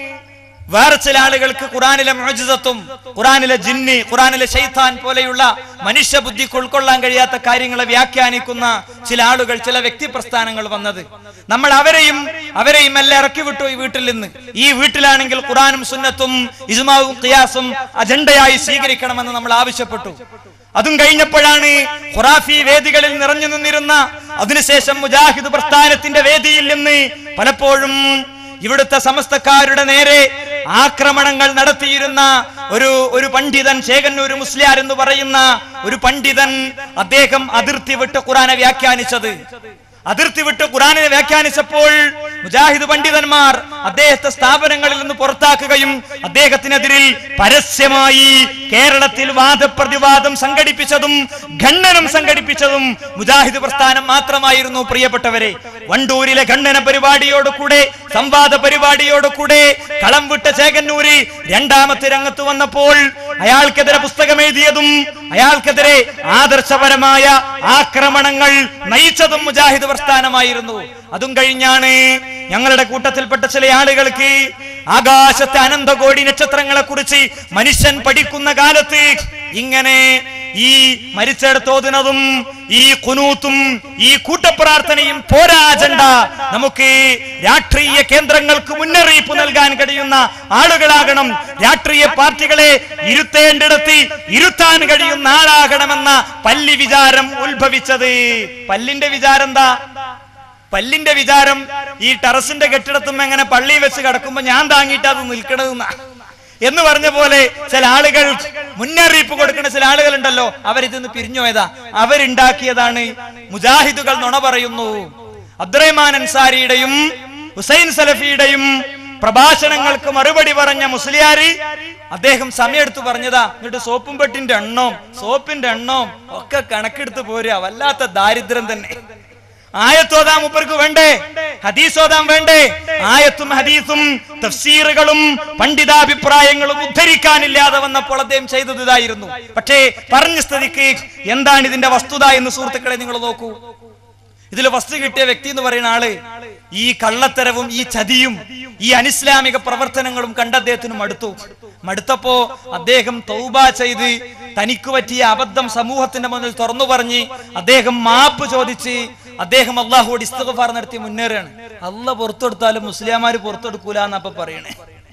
വേറെ ചില ആളുകൾക്ക് ഖുറാനിലെ മോജിതത്വം ഖുറാനിലെ ജിന്നി ഖുറാനിലെ ഷെയ്ത്താൻ പോലെയുള്ള മനുഷ്യ ബുദ്ധിക്ക് ഉൾക്കൊള്ളാൻ കഴിയാത്ത കാര്യങ്ങളെ വ്യാഖ്യാനിക്കുന്ന ചില ആളുകൾ ചില വ്യക്തി പ്രസ്ഥാനങ്ങൾ വന്നത് നമ്മൾ അവരെയും അവരെയും എല്ലാം ഇറക്കി വിട്ടു ഈ വീട്ടിൽ നിന്ന് ഈ വീട്ടിലാണെങ്കിൽ ഖുറാനും സുന്നത്തും ഇസ്മാവും ഖിയാസും അജണ്ടയായി സ്വീകരിക്കണമെന്ന് നമ്മൾ ആവശ്യപ്പെട്ടു അതും കഴിഞ്ഞപ്പോഴാണ് ഖുറാഫി വേദികളിൽ നിറഞ്ഞു നിന്നിരുന്ന അതിനുശേഷം മുജാഹിദ് പ്രസ്ഥാനത്തിന്റെ വേദിയിൽ നിന്ന് പലപ്പോഴും ഇവിടുത്തെ സമസ്തക്കാരുടെ നേരെ ആക്രമണങ്ങൾ നടത്തിയിരുന്ന ഒരു ഒരു പണ്ഡിതൻ ചേകന്നൂർ മുസ്ലിയാർ എന്ന് പറയുന്ന ഒരു പണ്ഡിതൻ അദ്ദേഹം അതിർത്തി വിട്ട് ഖുറാനെ വ്യാഖ്യാനിച്ചത് അതിർത്തി വിട്ട് ഖുറാനെ വ്യാഖ്യാനിച്ചപ്പോൾ മുജാഹിദ് പണ്ഡിതന്മാർ അദ്ദേഹത്തെ സ്ഥാപനങ്ങളിൽ നിന്ന് പുറത്താക്കുകയും അദ്ദേഹത്തിനെതിരിൽ പരസ്യമായി കേരളത്തിൽ വാദപ്രതിവാദം സംഘടിപ്പിച്ചതും ഖണ്ഡനം സംഘടിപ്പിച്ചതും മുജാഹിദ് പ്രസ്ഥാനം മാത്രമായിരുന്നു പ്രിയപ്പെട്ടവരെ വണ്ടൂരിലെ ഖണ്ഡന പരിപാടിയോട് കൂടെ സംവാദ പരിപാടിയോട് കൂടെ കളം വിട്ട ചേകന്നൂര് രണ്ടാമത്തെ രംഗത്ത് വന്നപ്പോൾ അയാൾക്കെതിരെ പുസ്തകം എഴുതിയതും അയാൾക്കെതിരെ ആദർശപരമായ ആക്രമണങ്ങൾ നയിച്ചതും മുജാഹിദ് പ്രസ്ഥാനമായിരുന്നു അതും കഴിഞ്ഞാണ് ഞങ്ങളുടെ കൂട്ടത്തിൽപ്പെട്ട ചില ആളുകൾക്ക് ആകാശത്തെ അനന്തകോടി നക്ഷത്രങ്ങളെ കുറിച്ച് മനുഷ്യൻ പഠിക്കുന്ന കാലത്ത് ഇങ്ങനെ ഈ മരിച്ചെടുത്തോതുന്നതും ഈ കുനൂത്തും ഈ കൂട്ടപ്രാർത്ഥനയും പോരാ അജണ്ട നമുക്ക് രാഷ്ട്രീയ കേന്ദ്രങ്ങൾക്ക് മുന്നറിയിപ്പ് നൽകാൻ കഴിയുന്ന ആളുകളാകണം രാഷ്ട്രീയ പാർട്ടികളെ ഇരുത്തേണ്ടിടത്ത് ഇരുത്താൻ കഴിയുന്ന ആളാകണമെന്ന പല്ലി വിചാരം ഉത്ഭവിച്ചത് പല്ലിന്റെ വിചാരം എന്താ പല്ലിന്റെ വിചാരം ഈ ടെറസിന്റെ കെട്ടിടത്തും എങ്ങനെ പള്ളി വെച്ച് കിടക്കുമ്പോ ഞാൻ താങ്ങിയിട്ട് അത് നിൽക്കണമെന്നാ എന്ന് പറഞ്ഞ പോലെ ചില ആളുകൾ മുന്നറിയിപ്പ് കൊടുക്കുന്ന ചില ആളുകൾ ഉണ്ടല്ലോ അവരിതിന്ന് പിരിഞ്ഞു പോയതാ അവരുണ്ടാക്കിയതാണ് മുജാഹിദുകൾ നുണ പറയുന്നു അബ്ദുറഹ്മാൻ അൻസാരിയുടെയും ഹുസൈൻ സലഫിയുടെയും പ്രഭാഷണങ്ങൾക്ക് മറുപടി പറഞ്ഞ മുസ്ലിയാരി അദ്ദേഹം സമയെടുത്ത് പറഞ്ഞതാ എന്നിട്ട് സോപ്പും പെട്ടിന്റെ എണ്ണവും സോപ്പിന്റെ എണ്ണവും ഒക്കെ കണക്കെടുത്ത് പോരുക വല്ലാത്ത ദാരിദ്ര്യം തന്നെ ആയത്തോതാൻ മുപ്പർക്ക് വേണ്ടേ ഹദീസോതാൻ വേണ്ടേ ആയത്തും ഹദീസും തഫ്സീറുകളും പണ്ഡിതാഭിപ്രായങ്ങളും ഉദ്ധരിക്കാനില്ലാതെ വന്നപ്പോൾ അദ്ദേഹം ചെയ്തത് ഇതായിരുന്നു പക്ഷേ പറഞ്ഞ സ്ഥിതിക്ക് എന്താണ് ഇതിന്റെ വസ്തുത എന്ന് സുഹൃത്തുക്കളെ നിങ്ങൾ നോക്കൂ ഇതിൽ വസ്തു കിട്ടിയ വ്യക്തി എന്ന് പറയുന്ന ആള് ഈ കള്ളത്തരവും ഈ ചതിയും ഈ അനിസ്ലാമിക പ്രവർത്തനങ്ങളും കണ്ട അദ്ദേഹത്തിന് മടുത്തു മടുത്തപ്പോ അദ്ദേഹം തൗബ ചെയ്ത് തനിക്ക് പറ്റിയ അബദ്ധം സമൂഹത്തിന്റെ മുന്നിൽ തുറന്നു പറഞ്ഞ് അദ്ദേഹം മാപ്പ് ചോദിച്ച് അദ്ദേഹം അള്ളാഹുവോട് ഇസ്തഫാർ നടത്തി മുന്നേറുകയാണ് അല്ല പുറത്തെടുത്താലും മുസ്ലിംമാര് പുറത്തെടുക്കൂല എന്നപ്പൊ പറയണേ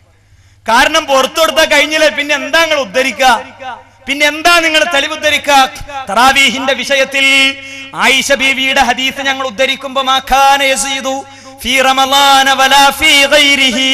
കാരണം പുറത്തെടുത്താൽ കഴിഞ്ഞില്ലേ പിന്നെ എന്താ നിങ്ങൾ ഉദ്ധരിക്കുക പിന്നെ എന്താ നിങ്ങൾ തെളിവുദ്ധരിക്കുക തറാവീഹിന്റെ വിഷയത്തിൽ ആയിഷ ബീവിയുടെ ഹദീസ് ഞങ്ങൾ ഉദ്ധരിക്കുമ്പോ മാഖാന യസീദു ഫീ റമളാന വലാ ഫീ ഗൈരിഹി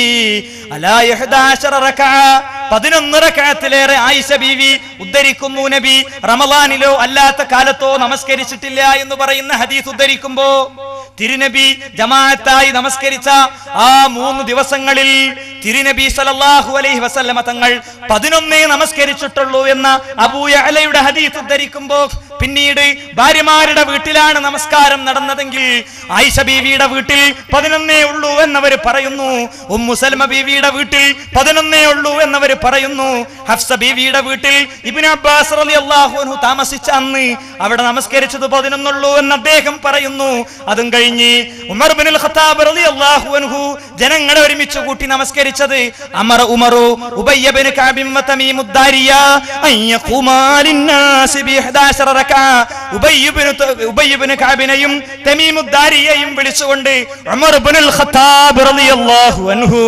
അലാ 11 റകഅ 11 റകഅത്തിലേറെ ആയിഷ ബീവി ഉദ്ധരിക്കുന്നു നബി റമളാനിലോ അല്ലാത്ത കാലത്തോ നമസ്കരിച്ചിട്ടില്ല എന്ന് പറയുന്ന ഹദീസ് ഉദ്ധരിക്കുമ്പോ തിരുനബി ജമാഅത്തായി നമസ്കരിച്ച ആ മൂന്ന് ദിവസങ്ങളിൽ തിരുനബി സല്ലല്ലാഹു അലൈഹി വസല്ലമ തങ്ങൾ പതിനൊന്നേ നമസ്കരിച്ചിട്ടുള്ളൂ എന്ന അബൂയ അലയുടെ ഹദീസ് ഉദ്ധരിക്കുമ്പോ പിന്നീട് ഭാര്യമാരുടെ വീട്ടിലാണ് നമസ്കാരം നടന്നതെങ്കിൽ ആയിഷ ബീവിയുടെ വീട്ടിൽ പതിനൊന്നേ ഉള്ളൂ എന്നവർ പറയുന്നു ഉമ്മു സൽമ ബീവിയുടെ വീട്ടിൽ പതിനൊന്നേ ഉള്ളൂ എന്നവർ പറയുന്നു ഹഫ്സ ബീവിയുടെ വീട്ടിൽ ഇബ്നു അബ്ബാസ് റളിയല്ലാഹു അൻഹു താമസിച്ച അന്ന് അവിടെ നമസ്കരിച്ചത് പതിനൊന്നുള്ളൂ എന്ന് അദ്ദേഹം പറയുന്നു അതും കഴിഞ്ഞ് ഉമർ ബിനുൽ ഖത്താബ് റളിയല്ലാഹു അൻഹു ജനങ്ങളെ ഒരുമിച്ച് കൂട്ടി നമസ്കരിച്ചത് അമർ ഉമറു ഉബയ്യ ബിൻ കഅബിൻ വ തമീമുദ്ദാരിയ അൻ യഖൂമാ ലിന്നാസി ബി 11 റക്അ ഉബയ്യ് ഇബ്നു ത- ഉബയ്യ് ഇബ്നു കഅബിനെയും തമീമുദ്ദാരിയെയും വിളിച്ചുകൊണ്ട് ഉമർ ഇബ്നുൽ ഖത്താബ് റളിയല്ലാഹു അൻഹു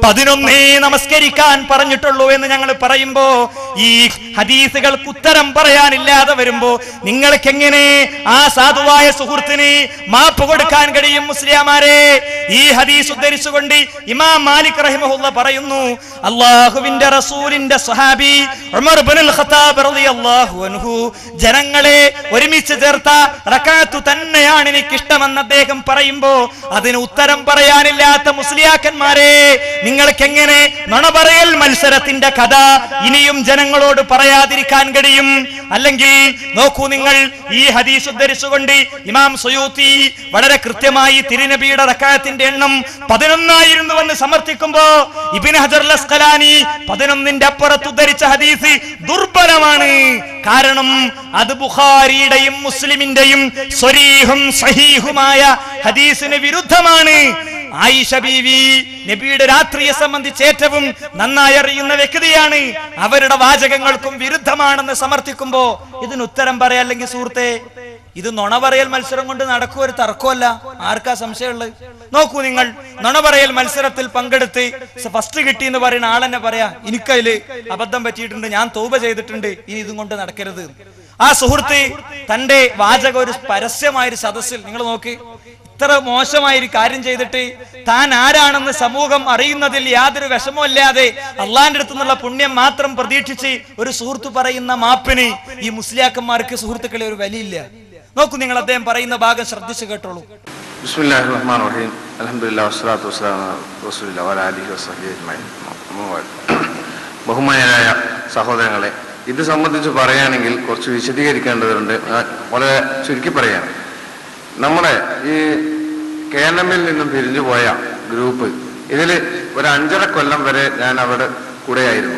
11 നമസ്കരിക്കാൻ പറഞ്ഞിട്ടുള്ളൂ എന്ന് ഞങ്ങൾ പറയുമ്പോ ഈ ഹദീസുകൾക്ക് ഉത്തരം പറയാനില്ലാതെ വരുമ്പോ നിങ്ങൾക്ക് എങ്ങനെ ആ സാധുവായ സുഹൃത്തിന് മാപ്പ് കൊടുക്കാൻ കഴിയും മുസ്ലിയാമാരെ ഈ ഹദീസ് ഉദ്ധരിച്ചുകൊണ്ട് ഇമാം മാലിക് റഹിമഹുല്ല പറയുന്നു അള്ളാഹുവിന്റെ റസൂലിന്റെ സ്വഹാബി ഉമർ ഇബ്നുൽ ഖത്താബ് റളിയല്ലാഹു അൻഹു ജനങ്ങളെ ഒരുമിച്ച് ചേർത്ത റകാത്തു തന്നെയാണ് എനിക്ക് ഇഷ്ടമെന്ന് അദ്ദേഹം പറയുമ്പോ അതിന് ഉത്തരം പറയാനില്ലാത്ത മുസ്ലിയാക്കന്മാരെ നിങ്ങൾക്ക് എങ്ങനെ നുണ പറയൽ മത്സരത്തിന്റെ കഥ ഇനിയും ജനങ്ങളോട് പറയാതിരിക്കാൻ കഴിയും അല്ലെങ്കിൽ നോക്കൂ നിങ്ങൾ ഈ ഹദീസ് ഉദ്ധരിച്ചുകൊണ്ട് ഇമാം സുയൂത്തി വളരെ കൃത്യമായി തിരുനബിയുടെ റക്കായത്തിന്റെ എണ്ണം പതിനൊന്നായിരുന്നുവെന്ന് സമർത്ഥിക്കുമ്പോ ഇബിൻ ഹജർ ലസ്കലാനി പതിനൊന്നിന്റെ അപ്പുറത്ത് ഉദ്ധരിച്ച ഹദീസ് ദുർബലമാണ് കാരണം അത് ബുഖാരിയുടെയും മുസ്ലിമിന്റെയും സ്വരീഹും സഹീഹുമായ ഹദീസിന് വിരുദ്ധമാണ് ആയിഷ ബീവി നബിയുടെ രാത്രിയെ സംബന്ധിച്ച് ഏറ്റവും നന്നായി അറിയുന്ന വ്യക്തിയാണ് അവരുടെ വാചകങ്ങൾക്കും വിരുദ്ധമാണെന്ന് സമർത്ഥിക്കുമ്പോ ഇതിന് ഉത്തരം പറയാ അല്ലെങ്കിൽ സുഹൃത്തെ ഇത് നുണ പറയൽ മത്സരം കൊണ്ട് നടക്കുക ഒരു തർക്കമല്ല ആർക്കാ സംശയമുള്ളത് നോക്കൂ നിങ്ങൾ നുണ പറയൽ മത്സരത്തിൽ പങ്കെടുത്ത് ഫസ്റ്റ് കിട്ടി എന്ന് പറയുന്ന ആളെന്നെ പറയാ എനിക്കതില് അബദ്ധം പറ്റിയിട്ടുണ്ട് ഞാൻ തോപ ചെയ്തിട്ടുണ്ട് ഇനി ഇതും കൊണ്ട് നടക്കരുത് ആ സുഹൃത്ത് തന്റെ വാചക ഒരു പരസ്യമായ ഒരു സദസ്സിൽ നിങ്ങൾ നോക്ക് ഇത്ര മോശമായ ഒരു കാര്യം ചെയ്തിട്ട് താൻ ആരാണെന്ന് സമൂഹം അറിയുന്നതിൽ യാതൊരു വിഷമമില്ലാതെ അള്ളാന്റെ അടുത്തു നിന്നുള്ള പുണ്യം മാത്രം പ്രതീക്ഷിച്ച് ഒരു സുഹൃത്ത് പറയുന്ന മാപ്പിന് ഈ മുസ്ലിയാക്കന്മാർക്ക് സുഹൃത്തുക്കളെ ഒരു വിലയില്ല നോക്കൂ നിങ്ങൾ അദ്ദേഹം പറയുന്ന ഭാഗം ശ്രദ്ധിച്ചു കേട്ടോളൂ ബിസ്മില്ലാഹിർ റഹ്മാൻ റഹീം അൽഹംദുലില്ലാഹി വസ്സലാത്തു വസ്സലാമു അലാ റസൂലില്ലാഹി വഅലാ ആലിഹി വസഹ്ബിഹി അജ്മഈൻ അമ്മാ ബഅദ്. ബഹുമാന്യരായ സഹോദരങ്ങളെ ഇത് സംബന്ധിച്ച് പറയുകയാണെങ്കിൽ കുറച്ച് വിശദീകരിക്കേണ്ടതുണ്ട് ഞാൻ വളരെ ചുരുക്കി പറയാണ് നമ്മുടെ ഈ കെ എൻ എമ്മിൽ നിന്നും പിരിഞ്ഞു പോയ ഗ്രൂപ്പ് ഇതിൽ ഒരു അഞ്ചര കൊല്ലം വരെ ഞാൻ അവിടെ കൂടെയായിരുന്നു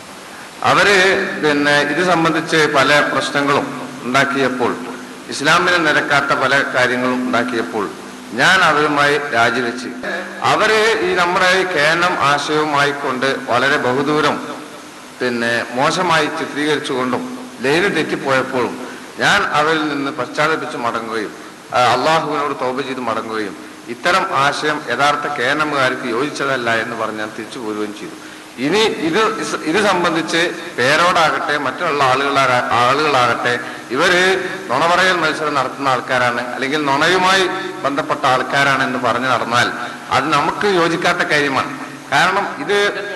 അവര് പിന്നെ ഇത് സംബന്ധിച്ച് പല പ്രശ്നങ്ങളും ഉണ്ടാക്കിയപ്പോൾ ഇസ്ലാമിനെ നിരക്കാത്ത പല കാര്യങ്ങളും ഉണ്ടാക്കിയപ്പോൾ ഞാൻ അവരുമായി രാജിവെച്ച് അവര് ഈ നമ്മുടെ ഈ കേനം ആശയവുമായി കൊണ്ട് വളരെ ബഹുദൂരം പിന്നെ മോശമായി ചിത്രീകരിച്ചുകൊണ്ടും ലൈന് തെറ്റിപ്പോയപ്പോഴും ഞാൻ അവരിൽ നിന്ന് പശ്ചാത്തപിച്ച് മടങ്ങുകയും ആ, അള്ളാഹുവിനോട് തോപ ചെയ്ത് മടങ്ങുകയും ഇത്തരം ആശയം യഥാർത്ഥ കേരളമുകാർക്ക് യോജിച്ചതല്ല എന്ന് പറഞ്ഞ് ഞാൻ തിരിച്ചു പോരുകയും ചെയ്തു ഇനി ഇത് ഇസ് ഇത് സംബന്ധിച്ച് പേരോടാകട്ടെ മറ്റുള്ള ആളുകളാ ആളുകളാകട്ടെ ഇവര് നുണ പറയൽ മത്സരം നടത്തുന്ന ആൾക്കാരാണ് അല്ലെങ്കിൽ നുണയുമായി ബന്ധപ്പെട്ട ആൾക്കാരാണ് എന്ന് പറഞ്ഞു നടന്നാൽ അത് നമുക്ക് യോജിക്കാത്ത കാര്യമാണ് കാരണം ഇത്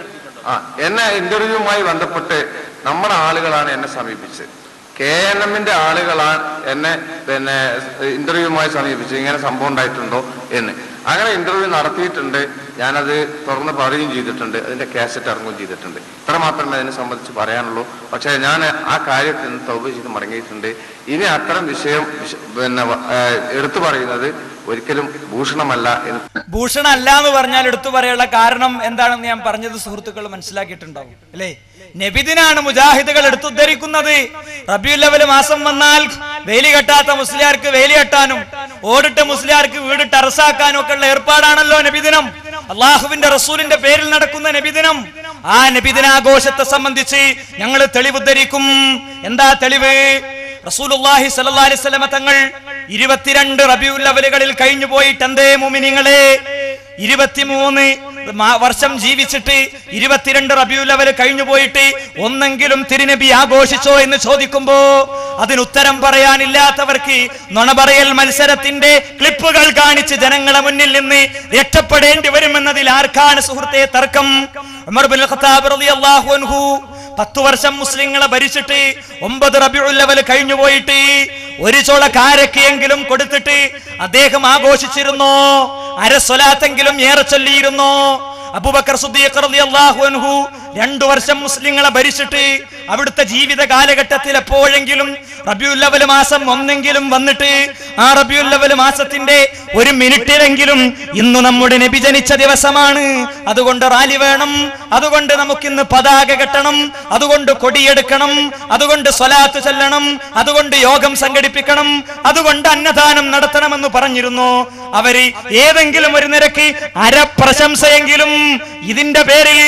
ആ എന്നെ ഇന്റർവ്യൂവുമായി ബന്ധപ്പെട്ട് നമ്മുടെ ആളുകളാണ് എന്നെ സമീപിച്ചത് കെ എൻ എമ്മിന്റെ ആളുകളാണ് എന്നെ പിന്നെ ഇന്റർവ്യൂവുമായി സമീപിച്ചത് ഇങ്ങനെ സംഭവം ഉണ്ടായിട്ടുണ്ടോ എന്ന് അങ്ങനെ ഇന്റർവ്യൂ നടത്തിയിട്ടുണ്ട് ഞാനത് തുറന്ന് പറയുകയും ചെയ്തിട്ടുണ്ട് അതിന്റെ കാസറ്റ് ഇറങ്ങുകയും ചെയ്തിട്ടുണ്ട് ഇത്ര മാത്രമേ അതിനെ സംബന്ധിച്ച് പറയാനുള്ളൂ പക്ഷേ ഞാൻ ആ കാര്യത്തിൽ നിന്ന് തൗബ ചെയ്ത് മടങ്ങിയിട്ടുണ്ട് ഇനി അത്തരം വിഷയം വിശ- പിന്നെ ആ, എടുത്തു പറയുന്നത് ഒരിക്കലും ഭൂഷണമല്ല എന്ന് ഭൂഷണ അല്ല എന്ന് പറഞ്ഞാൽ എടുത്തു പറയാനുള്ള കാരണം എന്താണെന്ന് ഞാൻ പറഞ്ഞത് സുഹൃത്തുക്കൾ മനസ്സിലാക്കിയിട്ടുണ്ടാവും അല്ലേ നബിദിനാണ് മുജാഹിദുകൾ എടുത്തുദ്ധരിക്കുന്നത് റബിയുൽ ലെവൽ മാസം വന്നാൽ വേലി കെട്ടാത്ത മുസ്ലിയാർക്ക് വേലി കെട്ടാനും ഓടിട്ട മുസ്ലിയാർക്ക് വീട് ടെറസാക്കാനും ഒക്കെ ഉള്ള ഏർപ്പാടാണല്ലോ നബിദിനം അള്ളാഹുവിന്റെ റസൂലിന്റെ പേരിൽ നടക്കുന്ന നബിദിനം ആ നബിദിനാഘോഷത്തെ സംബന്ധിച്ച് ഞങ്ങൾ തെളിവുദ്ധരിക്കും എന്താ തെളിവ് റസൂലുള്ളാഹി സ്വല്ലല്ലാഹി അലൈഹി വസല്ലമ തങ്ങൾ ഇരുപത്തിരണ്ട് റബിയുൽ അവലുകളിൽ കഴിഞ്ഞു പോയിട്ട് എന്തേ മുമിനിങ്ങളെ ഇരുപത്തിമൂന്ന് മാ- വർഷം ജീവിച്ചിട്ട് ഇരുപത്തിരണ്ട് റബിയുൽ അവൽ കഴിഞ്ഞു പോയിട്ട് ഒന്നെങ്കിലും തിരുനബി ആഘോഷിച്ചോ എന്ന് ചോദിക്കുമ്പോ അതിന് ഉത്തരം പറയാനില്ലാത്തവർക്ക് നുണ പറയൽ മത്സരത്തിന്റെ ക്ലിപ്പുകൾ കാണിച്ച് ജനങ്ങളെ മുന്നിൽ നിന്ന് രക്ഷപ്പെടേണ്ടി വരുമെന്നതിൽ ആർക്കാണ് സുഹൃത്തെ തർക്കം ഉമർ ബിൻ ഖത്താബ് റളിയല്ലാഹു അൻഹു പത്തു വർഷം മുസ്ലിങ്ങളെ ഭരിച്ചിട്ട് ഒമ്പത് റബിയുൽ അവൽ കഴിഞ്ഞു പോയിട്ട് ഒരു ചോള കാരക്കെങ്കിലും കൊടുത്തിട്ട് അദ്ദേഹം ആഘോഷിച്ചിരുന്നോ അരസ്വലാത്തെങ്കിലും ഏറെ ചൊല്ലിയിരുന്നോ അബൂബക്കർ സുദ്ദീഖ് റളിയല്ലാഹു അൻഹു രണ്ടു വർഷം മുസ്ലിങ്ങളെ ഭരിച്ചിട്ട് അവിടുത്തെ ജീവിത കാലഘട്ടത്തിൽ എപ്പോഴെങ്കിലും റബിയുൽ അവൽ മാസം ഒന്നെങ്കിലും വന്നിട്ട് ആ റബിയുൽ അവൽ മാസത്തിന്റെ ഒരു മിനിറ്റിലെങ്കിലും ഇന്ന് നമ്മുടെ നബി ജനിച്ച ദിവസമാണ് അതുകൊണ്ട് റാലി വേണം അതുകൊണ്ട് നമുക്കിന്ന് പതാക കെട്ടണം അതുകൊണ്ട് കൊടിയെടുക്കണം അതുകൊണ്ട് സ്വലാത്ത് ചെല്ലണം അതുകൊണ്ട് യോഗം സംഘടിപ്പിക്കണം അതുകൊണ്ട് അന്നദാനം നടത്തണമെന്ന് പറഞ്ഞിരുന്നു അവര് ഏതെങ്കിലും ഒരു നിരക്ക് അരപ്രശംസയെങ്കിലും ഇതിന്റെ പേരിൽ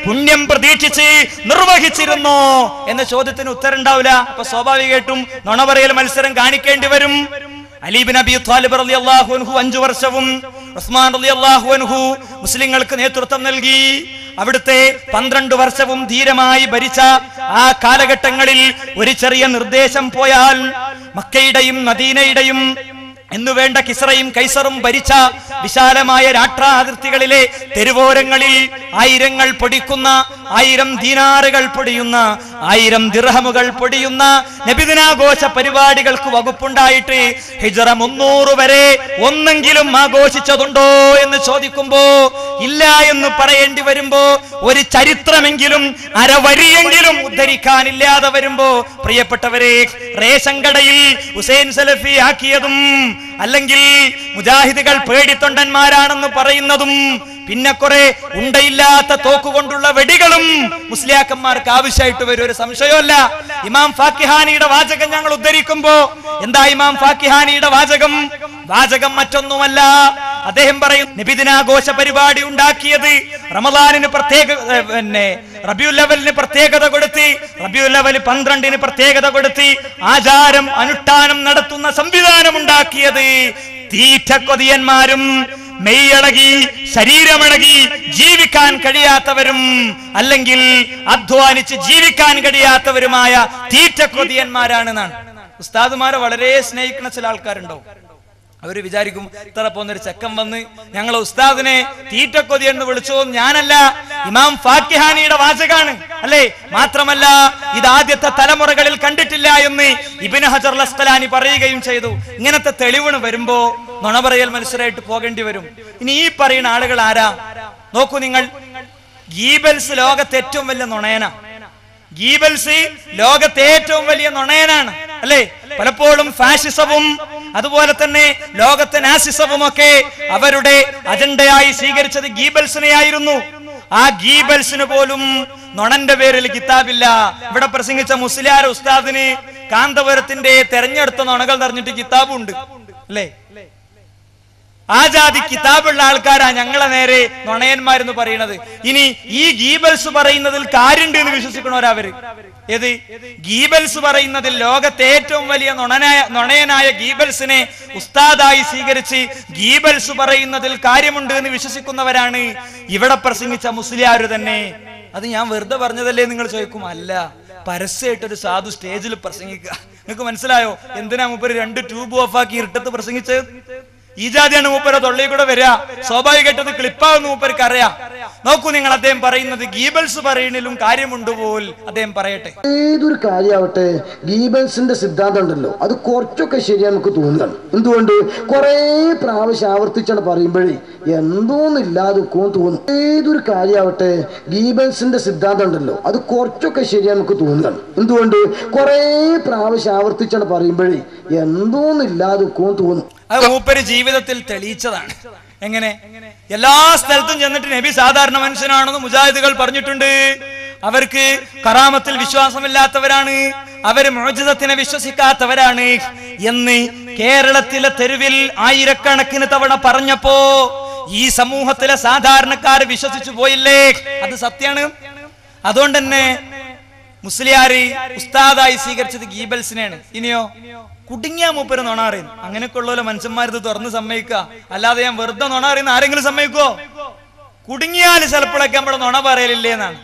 പുണ്യം പ്രതീക്ഷിച്ച് നിർവഹിച്ചിരുന്നോ എന്ന ചോദ്യത്തിന് ഉത്തരം ഉണ്ടാവില്ല അപ്പൊ സ്വാഭാവികമായിട്ടും നുണ പറയൽ മത്സരം കാണിക്കേണ്ടി വരും അലീബിൻ അബി ത്വാലിബ് റളിയല്ലാഹു അൻഹു അഞ്ചു വർഷവും ഉസ്മാൻ റളിയല്ലാഹു അൻഹു മുസ്ലിങ്ങൾക്ക് നേതൃത്വം നൽകി അവിടുത്തെ പന്ത്രണ്ട് വർഷവും ധീരമായി ഭരിച്ച ആ കാലഘട്ടങ്ങളിൽ ഒരു ചെറിയ നിർദ്ദേശം പോയാൽ മക്കയുടെയും മദീനയുടെയും എന്നു വേണ്ട കിസ്റയും കൈസറും ഭരിച്ച വിശാലമായ രാഷ്ട്രാതിർത്തികളിലെ തെരുവോരങ്ങളിൽ ആയിരങ്ങൾ പൊടിക്കുന്ന ആയിരം ദീനാറുകൾ പൊടിയുന്ന ആയിരം ദിർഹമുകൾ പൊടിയുന്ന നബിദിനാഘോഷ പരിപാടികൾക്ക് വകുപ്പുണ്ടായിട്ട് ഹിജറ മുന്നൂറ് വരെ ഒന്നെങ്കിലും ആഘോഷിച്ചതുണ്ടോ എന്ന് ചോദിക്കുമ്പോ ഇല്ല എന്ന് പറയേണ്ടി വരുമ്പോ ഒരു ചരിത്രമെങ്കിലും അരവരിയെങ്കിലും ഉദ്ധരിക്കാനില്ലാതെ വരുമ്പോ പ്രിയപ്പെട്ടവരെ റേഷൻ കടയിൽ ഹുസൈൻ സലഫി ആക്കിയതും അല്ലെങ്കിൽ മുജാഹിദുകൾ പേടിത്തൊണ്ടന്മാരാണെന്ന് പറയുന്നതും പിന്നെ കുറെ ഉണ്ടയില്ലാത്ത തോക്കുകൊണ്ടുള്ള വെടികളും മുസ്ലിയാക്കന്മാർക്ക് ആവശ്യമായിട്ട് വരും ഒരു സംശയമല്ല ഇമാം ഫാക്കിഹാനിയുടെ വാചകം ഞങ്ങൾ ഉദ്ധരിക്കുമ്പോ എന്താ ഇമാം ഫാക്കിഹാനിയുടെ വാചകം വാചകം മറ്റൊന്നുമല്ല അദ്ദേഹം പറയും നിബിദിനാഘോഷ പരിപാടി ഉണ്ടാക്കിയത് റമദാനിന് പ്രത്യേക ഏ, പിന്നെ റബിയുൽ ലെവലിന് പ്രത്യേകത കൊടുത്തി റബിയുൽ ലെവൽ പന്ത്രണ്ടിന് പ്രത്യേകത കൊടുത്തി ആചാരം അനുഷ്ഠാനം നടത്തുന്ന സംവിധാനം ഉണ്ടാക്കിയത് തീറ്റക്കൊതിയന്മാരും മെയ്യളകി ശരീരമിളകി ജീവിക്കാൻ കഴിയാത്തവരും അല്ലെങ്കിൽ അധ്വാനിച്ച് ജീവിക്കാൻ കഴിയാത്തവരുമായ തീറ്റക്കൊതിയന്മാരാണെന്നാണ് ഉസ്താദുമാരെ വളരെ സ്നേഹിക്കുന്ന ചില ആൾക്കാരുണ്ടോ അവര് വിചാരിക്കും ഇത്ര പോന്നൊരു ചെക്കൻ വന്ന് ഞങ്ങൾ ഉസ്താദിനെ തീറ്റക്കൊതി എന്ന് വിളിച്ചോ ഞാനല്ല ഇമാം ഫാക്കിഹാനിയുടെ വാചകാണ് അല്ലേ മാത്രമല്ല ഇത് ആദ്യത്തെ തലമുറകളിൽ കണ്ടിട്ടില്ല എന്ന് ഇബിന് ഹജർ ലസ്കലാനി പറയുകയും ചെയ്തു ഇങ്ങനത്തെ തെളിവിന് വരുമ്പോ നുണ പറയൽ മനുഷ്യരായിട്ട് പോകേണ്ടി വരും ഇനി ഈ പറയുന്ന ആളുകൾ ആരാ നോക്കൂ നിങ്ങൾ ഗീബൽസ് ലോകത്തെ ഏറ്റവും വലിയ നുണയന ഗീബൽസ് ലോകത്തെ ഏറ്റവും വലിയ നുണയനാണ് അല്ലേ പലപ്പോഴും ഫാഷിസവും അതുപോലെ തന്നെ ലോകത്തെ നാസിസവും ഒക്കെ അവരുടെ അജണ്ടയായി സ്വീകരിച്ചത് ഗീബൽസിനെയായിരുന്നു ആ ഗീബൽസിന് പോലും നൊണന്റെ പേരിൽ കിതാബില്ല ഇവിടെ പ്രസംഗിച്ച മുസ്ലിയാർ ഉസ്താദിന് കാന്തപുരത്തിന്റെ തെരഞ്ഞെടുത്ത നുണകൾ നിറഞ്ഞിട്ട് കിതാബുണ്ട് അല്ലേ ആ ജാതി കിതാബുള്ള ആൾക്കാരാ ഞങ്ങളെ നേരെ നുണയന്മാരെന്ന് പറയുന്നത് ഇനി ഈ ഗീബൽസ് പറയുന്നതിൽ കാര്യണ്ട് എന്ന് വിശ്വസിക്കണവരവര് ഏത് ഗീബൽസ് പറയുന്നതിൽ ലോകത്തെ ഏറ്റവും വലിയ നുണനായ നുണയനായ ഗീബൽസിനെ ഉസ്താദായി സ്വീകരിച്ച് ഗീബൽസ് പറയുന്നതിൽ കാര്യമുണ്ട് എന്ന് വിശ്വസിക്കുന്നവരാണ് ഇവിടെ പ്രസംഗിച്ച മുസ്ലിയാര് തന്നെ അത് ഞാൻ വെറുതെ പറഞ്ഞതല്ലേ നിങ്ങൾ ചോദിക്കും അല്ല പരസ്യമായിട്ട് ഒരു സാധു സ്റ്റേജിൽ പ്രസംഗിക്കുക നിങ്ങൾക്ക് മനസ്സിലായോ എന്തിനാ മുപ്പര് രണ്ട് ട്യൂബ് ഓഫാക്കി ഇരുട്ടത്ത് പ്രസംഗിച്ചത് ഈ ജാതിയാണ് മൂപ്പര തൊള്ളിൽ കൂടെ വരിക സ്വാഭാവികമായിട്ട് ക്ലിപ്പാവുന്ന മൂപ്പർക്ക് അറിയാം നോക്കൂ നിങ്ങൾ അദ്ദേഹം പറയുന്നത് ഗീബൽസ് പറയുന്നതിലും കാര്യമുണ്ട് പോൽ അദ്ദേഹം പറയട്ടെ ഏതൊരു കാര്യമാവട്ടെ ഗീബൽസിന്റെ സിദ്ധാന്തം ഉണ്ടല്ലോ അത് കുറച്ചൊക്കെ ശരിയാ നമുക്ക് തോന്നുകയാണ് എന്തുകൊണ്ട് കുറേ പ്രാവശ്യം ആവർത്തിച്ചാണ് പറയുമ്പോഴേ എന്തോന്നില്ലാതെ തോന്നും ഏതൊരു കാര്യമാവട്ടെ ഗീബൽസിന്റെ സിദ്ധാന്തം ഉണ്ടല്ലോ അത് കുറച്ചൊക്കെ ശരിയാ നമുക്ക് തോന്നുകയാണ് എന്തുകൊണ്ട് കുറേ പ്രാവശ്യം ആവർത്തിച്ചാണ് പറയുമ്പോഴേ എന്തോന്നില്ലാതെ തോന്നും അത് മൂപ്പര് ജീവിതത്തിൽ തെളിയിച്ചതാണ് എങ്ങനെ എല്ലാ സ്ഥലത്തും ചെന്നിട്ട് നബി സാധാരണ മനുഷ്യനാണെന്ന് മുജാഹിദുകൾ പറഞ്ഞിട്ടുണ്ട് അവർക്ക് കറാമത്തിൽ വിശ്വാസമില്ലാത്തവരാണ് അവര് മോചിതത്തിനെ വിശ്വസിക്കാത്തവരാണ് എന്ന് കേരളത്തിലെ തെരുവിൽ ആയിരക്കണക്കിന് തവണ പറഞ്ഞപ്പോ ഈ സമൂഹത്തിലെ സാധാരണക്കാർ വിശ്വസിച്ചു പോയില്ലേ അത് സത്യാണ് അതുകൊണ്ട് തന്നെ മുസ്ലിയാര് ഉസ്താദായി സ്വീകരിച്ചത് ഗീബൽസിനെയാണ് ഇനിയോ കുടുങ്ങിയ മൂപ്പര് നുണ അറിയുന്നു അങ്ങനെയൊക്കെ ഉള്ള മനുഷ്യന്മാരിത് തുറന്ന് സമ്മതിക്കുക അല്ലാതെ ഞാൻ വെറുതെ നുണ അറിയുന്ന ആരെങ്കിലും സമ്മതിക്കോ കുടുങ്ങിയാൽ ചിലപ്പോഴൊക്കെ നമ്മൾ നുണ പറയലില്ലേ എന്നാണ്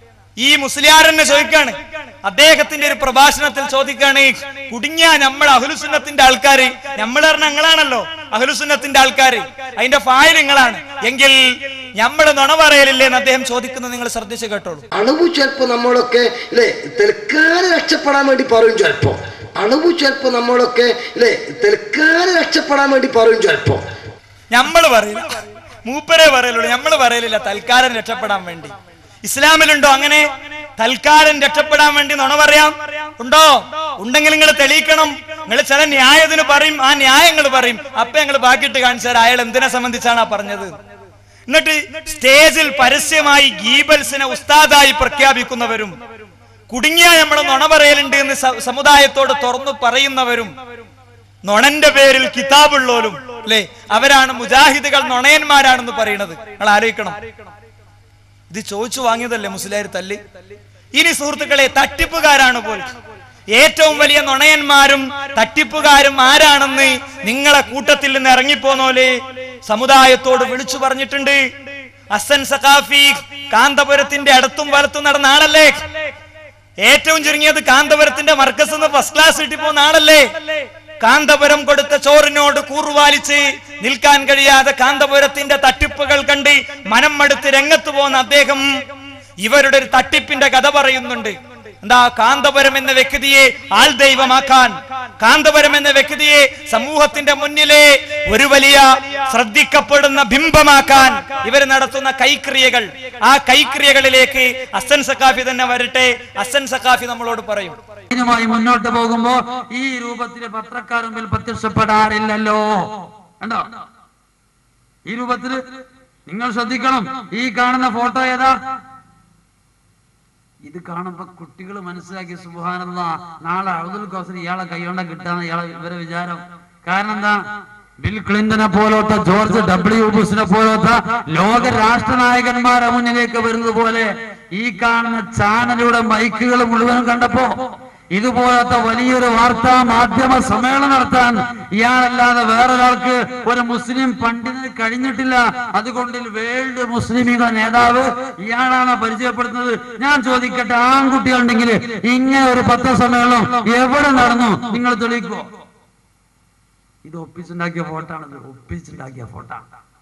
ഈ മുസ്ലിയാരെന്നെ ചോദിക്കാണ് അദ്ദേഹത്തിന്റെ ഒരു പ്രഭാഷണത്തിൽ ചോദിക്കാണ് കുടുങ്ങിയ നമ്മൾ അഹ്ലുസുന്നത്തിന്റെ ആൾക്കാര് നമ്മൾ പറഞ്ഞ ഞങ്ങളാണല്ലോ അഹ്ലുസുന്നത്തിന്റെ ആൾക്കാര് അതിന്റെ ഫായൽ നിങ്ങളാണ് എങ്കിൽ നമ്മൾ നുണ പറയലില്ലേ എന്ന് അദ്ദേഹം ചോദിക്കുന്നത് നിങ്ങൾ ശ്രദ്ധിച്ചു കേട്ടോളൂ അണുവ് ചിലപ്പോ നമ്മളൊക്കെ അല്ലെ തൽക്കാലം രക്ഷപ്പെടാൻ വേണ്ടി പറയും ചിലപ്പോ അണുവ് ചിലപ്പോ നമ്മളൊക്കെ അല്ലെ തൽക്കാലം രക്ഷപ്പെടാൻ വേണ്ടി പറയും ചിലപ്പോ നമ്മൾ പറയില്ല മൂപ്പരെ പറയലുള്ളൂ നമ്മൾ പറയലില്ല തൽക്കാലം രക്ഷപ്പെടാൻ വേണ്ടി ഇസ്ലാമിലുണ്ടോ അങ്ങനെ തൽക്കാലം രക്ഷപ്പെടാൻ വേണ്ടി നുണ പറയാം ഉണ്ടോ ഉണ്ടെങ്കിൽ നിങ്ങൾ തെളിയിക്കണം നിങ്ങൾ ചില ന്യായത്തിന് പറയും ആ ന്യായങ്ങൾ പറയും അപ്പൊ ഞങ്ങൾ ബാക്കിയിട്ട് കാണിച്ചാൽ അയാൾ എന്തിനെ സംബന്ധിച്ചാണ് ആ പറഞ്ഞത് എന്നിട്ട് സ്റ്റേജിൽ പരസ്യമായി ഗീബൽസിനെ ഉസ്താദായി പ്രഖ്യാപിക്കുന്നവരും കുടുങ്ങിയ നമ്മൾ നുണ പറയലുണ്ട് എന്ന് സ- സമുദായത്തോട് തുറന്നു പറയുന്നവരും നുണന്റെ പേരിൽ കിതാബുള്ളോലും അല്ലേ അവരാണ് മുജാഹിദുകൾ നുണയന്മാരാണെന്ന് പറയുന്നത് നിങ്ങൾ ആലോചിക്കണം ഇത് ചോദിച്ചു വാങ്ങിയതല്ലേ മുസ്ലിയാർ തല്ലി ഇനി സുഹൃത്തുക്കളെ തട്ടിപ്പുകാരാണ് പോൽ ഏറ്റവും വലിയ നുണയന്മാരും തട്ടിപ്പുകാരും ആരാണെന്ന് നിങ്ങളെ കൂട്ടത്തിൽ നിന്ന് ഇറങ്ങിപ്പോന്നോലെ സമുദായത്തോട് വിളിച്ചു പറഞ്ഞിട്ടുണ്ട് അസൻ സഖാഫി കാന്തപുരത്തിന്റെ അടുത്തും വലത്തും നടന്ന ആളല്ലേ ഏറ്റവും ചുരുങ്ങിയത് കാന്തപുരത്തിന്റെ മർക്കസ് നിന്ന് ഫസ്റ്റ് ക്ലാസ് കിട്ടി പോകുന്ന ആളല്ലേ കാന്തപുരം കൊടുത്ത ചോറിനോട് കൂറുവാലിച്ച് നിൽക്കാൻ കഴിയാതെ കാന്തപുരത്തിന്റെ തട്ടിപ്പുകൾ കണ്ട് മനം മടുത്ത് രംഗത്ത് പോകുന്ന അദ്ദേഹം ഇവരുടെ ഒരു തട്ടിപ്പിന്റെ കഥ പറയുന്നുണ്ട് എന്താ കാന്തപുരം എന്ന വ്യക്തിയെ ആൾ ദൈവമാക്കാൻ കാന്തപുരം എന്ന വ്യക്തിയെ സമൂഹത്തിന്റെ മുന്നിലെ ഒരു വലിയ ശ്രദ്ധിക്കപ്പെടുന്ന ബിംബമാക്കാൻ ഇവർ നടത്തുന്ന കൈക്രിയകൾ ആ കൈക്രിയകളിലേക്ക് അസൻ സക്കാഫി തന്നെ വരട്ടെ അസൻ സക്കാഫി നമ്മളോട് പറയും മായി മുന്നോട്ട് പോകുമ്പോ ഈ രൂപത്തില് പത്രക്കാർ മുമ്പിൽ പ്രത്യക്ഷപ്പെടാറില്ലല്ലോ കണ്ടോ ഈ രൂപത്തില് നിങ്ങൾ ശ്രദ്ധിക്കണം ഈ കാണുന്ന ഫോട്ടോ ഏതാ ഇത് കാണുമ്പോ കുട്ടികൾ മനസ്സിലാക്കി സുബാനല്ല നാളെ അബ്ദുൽ ഖാസർ ഇയാളെ കൈകൊണ്ട കിട്ടാന്ന് ഇയാളെ ഇവരെ വിചാരം കാരണം എന്താ ബിൽ ക്ലിന്റനെ പോലത്തെ ജോർജ് ഡബ്ല്യു ബുഷിനെ പോലത്തെ ലോക രാഷ്ട്രനായകന്മാരെ മുന്നിലേക്ക് വരുന്നത് പോലെ ഈ കാണുന്ന ചാനലിലൂടെ മൈക്കുകൾ മുഴുവനും കണ്ടപ്പോ ഇതുപോലത്തെ വലിയൊരു വാർത്താ മാധ്യമ സമ്മേളനം നടത്താൻ ഇയാളല്ലാതെ വേറൊരാൾക്ക് ഒരു മുസ്ലിം പണ്ഡിതന് കഴിഞ്ഞിട്ടില്ല അതുകൊണ്ട് വേൾഡ് മുസ്ലിമികളുടെ നേതാവ് ഇയാളാണ് പരിചയപ്പെടുത്തുന്നത് ഞാൻ ചോദിക്കട്ടെ ആൺകുട്ടികളുണ്ടെങ്കിൽ ഇങ്ങനെ ഒരു പത്രസമ്മേളനം എവിടെ നടന്നു നിങ്ങൾ തെളിയിക്കോ ഇത് ഒപ്പിച്ചുണ്ടാക്കിയ ഫോട്ടോ ആണത് ഒപ്പിച്ചുണ്ടാക്കിയ ഫോട്ടോ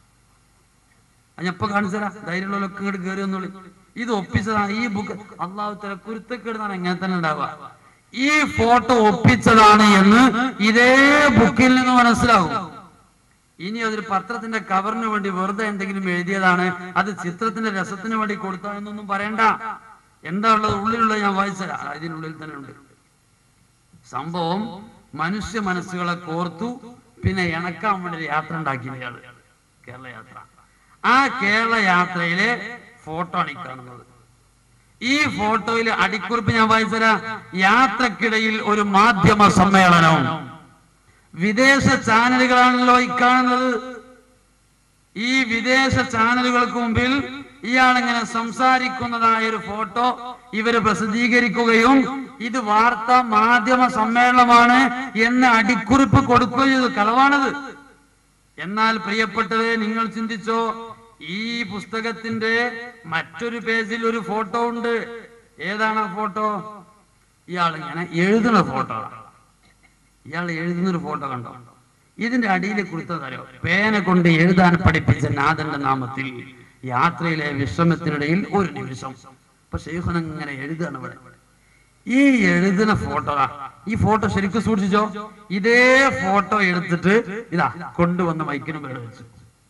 ഞാൻ എപ്പോ കാണിച്ചതാ ധൈര്യമുള്ളവരൊക്കെ ഇങ്ങോട്ട് കയറി വന്നോളി ഇത് ഒപ്പിച്ചതാണ് ഈ ബുക്ക് അള്ളാഹു തല കുരുത്തക്കേടുന്നാണ് എങ്ങനെ തന്നെ ഉണ്ടാവുക ഈ ഫോട്ടോ ഒപ്പിച്ചതാണ് എന്ന് ഇതേ ബുക്കിൽ നിന്ന് മനസ്സിലാവും ഇനി അതൊരു പത്രത്തിന്റെ കവറിന് വേണ്ടി വെറുതെ എന്തെങ്കിലും എഴുതിയതാണ് അത് ചിത്രത്തിന്റെ രസത്തിന് വേണ്ടി കൊടുത്തതെന്നൊന്നും പറയണ്ട എന്താ ഉള്ളത് ഉള്ളിലുള്ളത് ഞാൻ വായിച്ചതാ ഇതിനുള്ളിൽ തന്നെ ഉണ്ട് സംഭവം മനുഷ്യ മനസ്സുകളെ കോർത്തു പിന്നെ ഇണക്കാൻ വേണ്ടി ഒരു യാത്ര ഉണ്ടാക്കി ഇയാള് കേരള യാത്ര ആ കേരള യാത്രയിലെ ഫോട്ടോ ആണ് ഈ കാണുന്നത് ഈ ഫോട്ടോയിൽ അടിക്കുറിപ്പ് ഞാൻ വായിച്ചരാ യാത്രക്കിടയിൽ ഒരു മാധ്യമ സമ്മേളനം വിദേശ ചാനലുകളാണല്ലോ ഈ കാണുന്നത് ഈ വിദേശ ചാനലുകൾക്ക് മുമ്പിൽ ഇയാളിങ്ങനെ സംസാരിക്കുന്നതായ ഒരു ഫോട്ടോ ഇവര് പ്രസിദ്ധീകരിക്കുകയും ഇത് വാർത്താ മാധ്യമ സമ്മേളനമാണ് എന്ന് അടിക്കുറിപ്പ് കൊടുക്കുകയും ചെയ്തു കളവാണത് എന്നാൽ പ്രിയപ്പെട്ടവരെ നിങ്ങൾ ചിന്തിച്ചോ ഈ പുസ്തകത്തിന്റെ മറ്റൊരു പേജിൽ ഒരു ഫോട്ടോ ഉണ്ട് ഏതാണ് ആ ഫോട്ടോ ഇയാൾ ഇങ്ങനെ എഴുതുന്ന ഫോട്ടോ ഇയാൾ എഴുതുന്ന ഒരു ഫോട്ടോ കണ്ടോ ഇതിന്റെ അടിയിൽ കൊടുത്തതറിയോ പേന കൊണ്ട് എഴുതാൻ പഠിപ്പിച്ച നാഥന്റെ നാമത്തിൽ യാത്രയിലെ വിശ്രമത്തിനിടയിൽ ഒരു നിമിഷം അപ്പൊ ഷെയ്ഖൻ ഇങ്ങനെ എഴുതുകയാണ് ഇവിടെ ഈ എഴുതുന്ന ഫോട്ടോ ഈ ഫോട്ടോ ശരിക്കും സൂക്ഷിച്ചോ ഇതേ ഫോട്ടോ എടുത്തിട്ട് ഇതാ കൊണ്ടുവന്ന് മൈക്കിന് മുമ്പിൽ വെച്ചു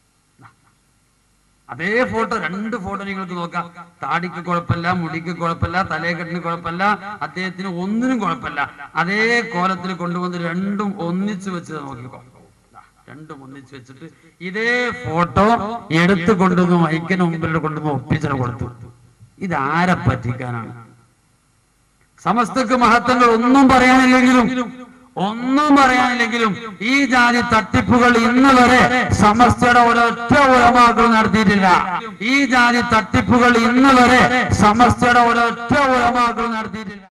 അതേ ഫോട്ടോ രണ്ട് ഫോട്ടോ നിങ്ങൾക്ക് നോക്കാം താടിക്ക് കുഴപ്പമില്ല മുടിക്ക് കുഴപ്പമില്ല തലയെക്കെട്ടിന് കുഴപ്പമില്ല അദ്ദേഹത്തിന് ഒന്നിനും കുഴപ്പമില്ല അതേ കോലത്തിൽ കൊണ്ടുവന്ന് രണ്ടും ഒന്നിച്ചു വെച്ച് നോക്കിക്കോ ദാ, രണ്ടും ഒന്നിച്ചു വെച്ചിട്ട് ഇതേ ഫോട്ടോ എടുത്തു കൊണ്ടുവന്ന് മൈക്കിന് മുമ്പിൽ കൊണ്ടുവന്ന് ഒപ്പിച്ചു കൊടുത്തു ഇത് ആരെ പറ്റിക്കാനാണ് സമസ്തക്ക് മഹത്വങ്ങൾ ഒന്നും പറയാനില്ലെങ്കിലും ഒന്നും പറയാനില്ലെങ്കിലും ഈ ജാതി തട്ടിപ്പുകൾ ഇന്ന് വരെ സമസ്തയുടെ ഒരൊറ്റ ഉലമാക്കൾ നടത്തിയിട്ടില്ല ഈ ജാതി തട്ടിപ്പുകൾ ഇന്ന് വരെ സമസ്തയുടെ ഒരൊറ്റ ഉലമാക്കൾ നടത്തിയിട്ടില്ല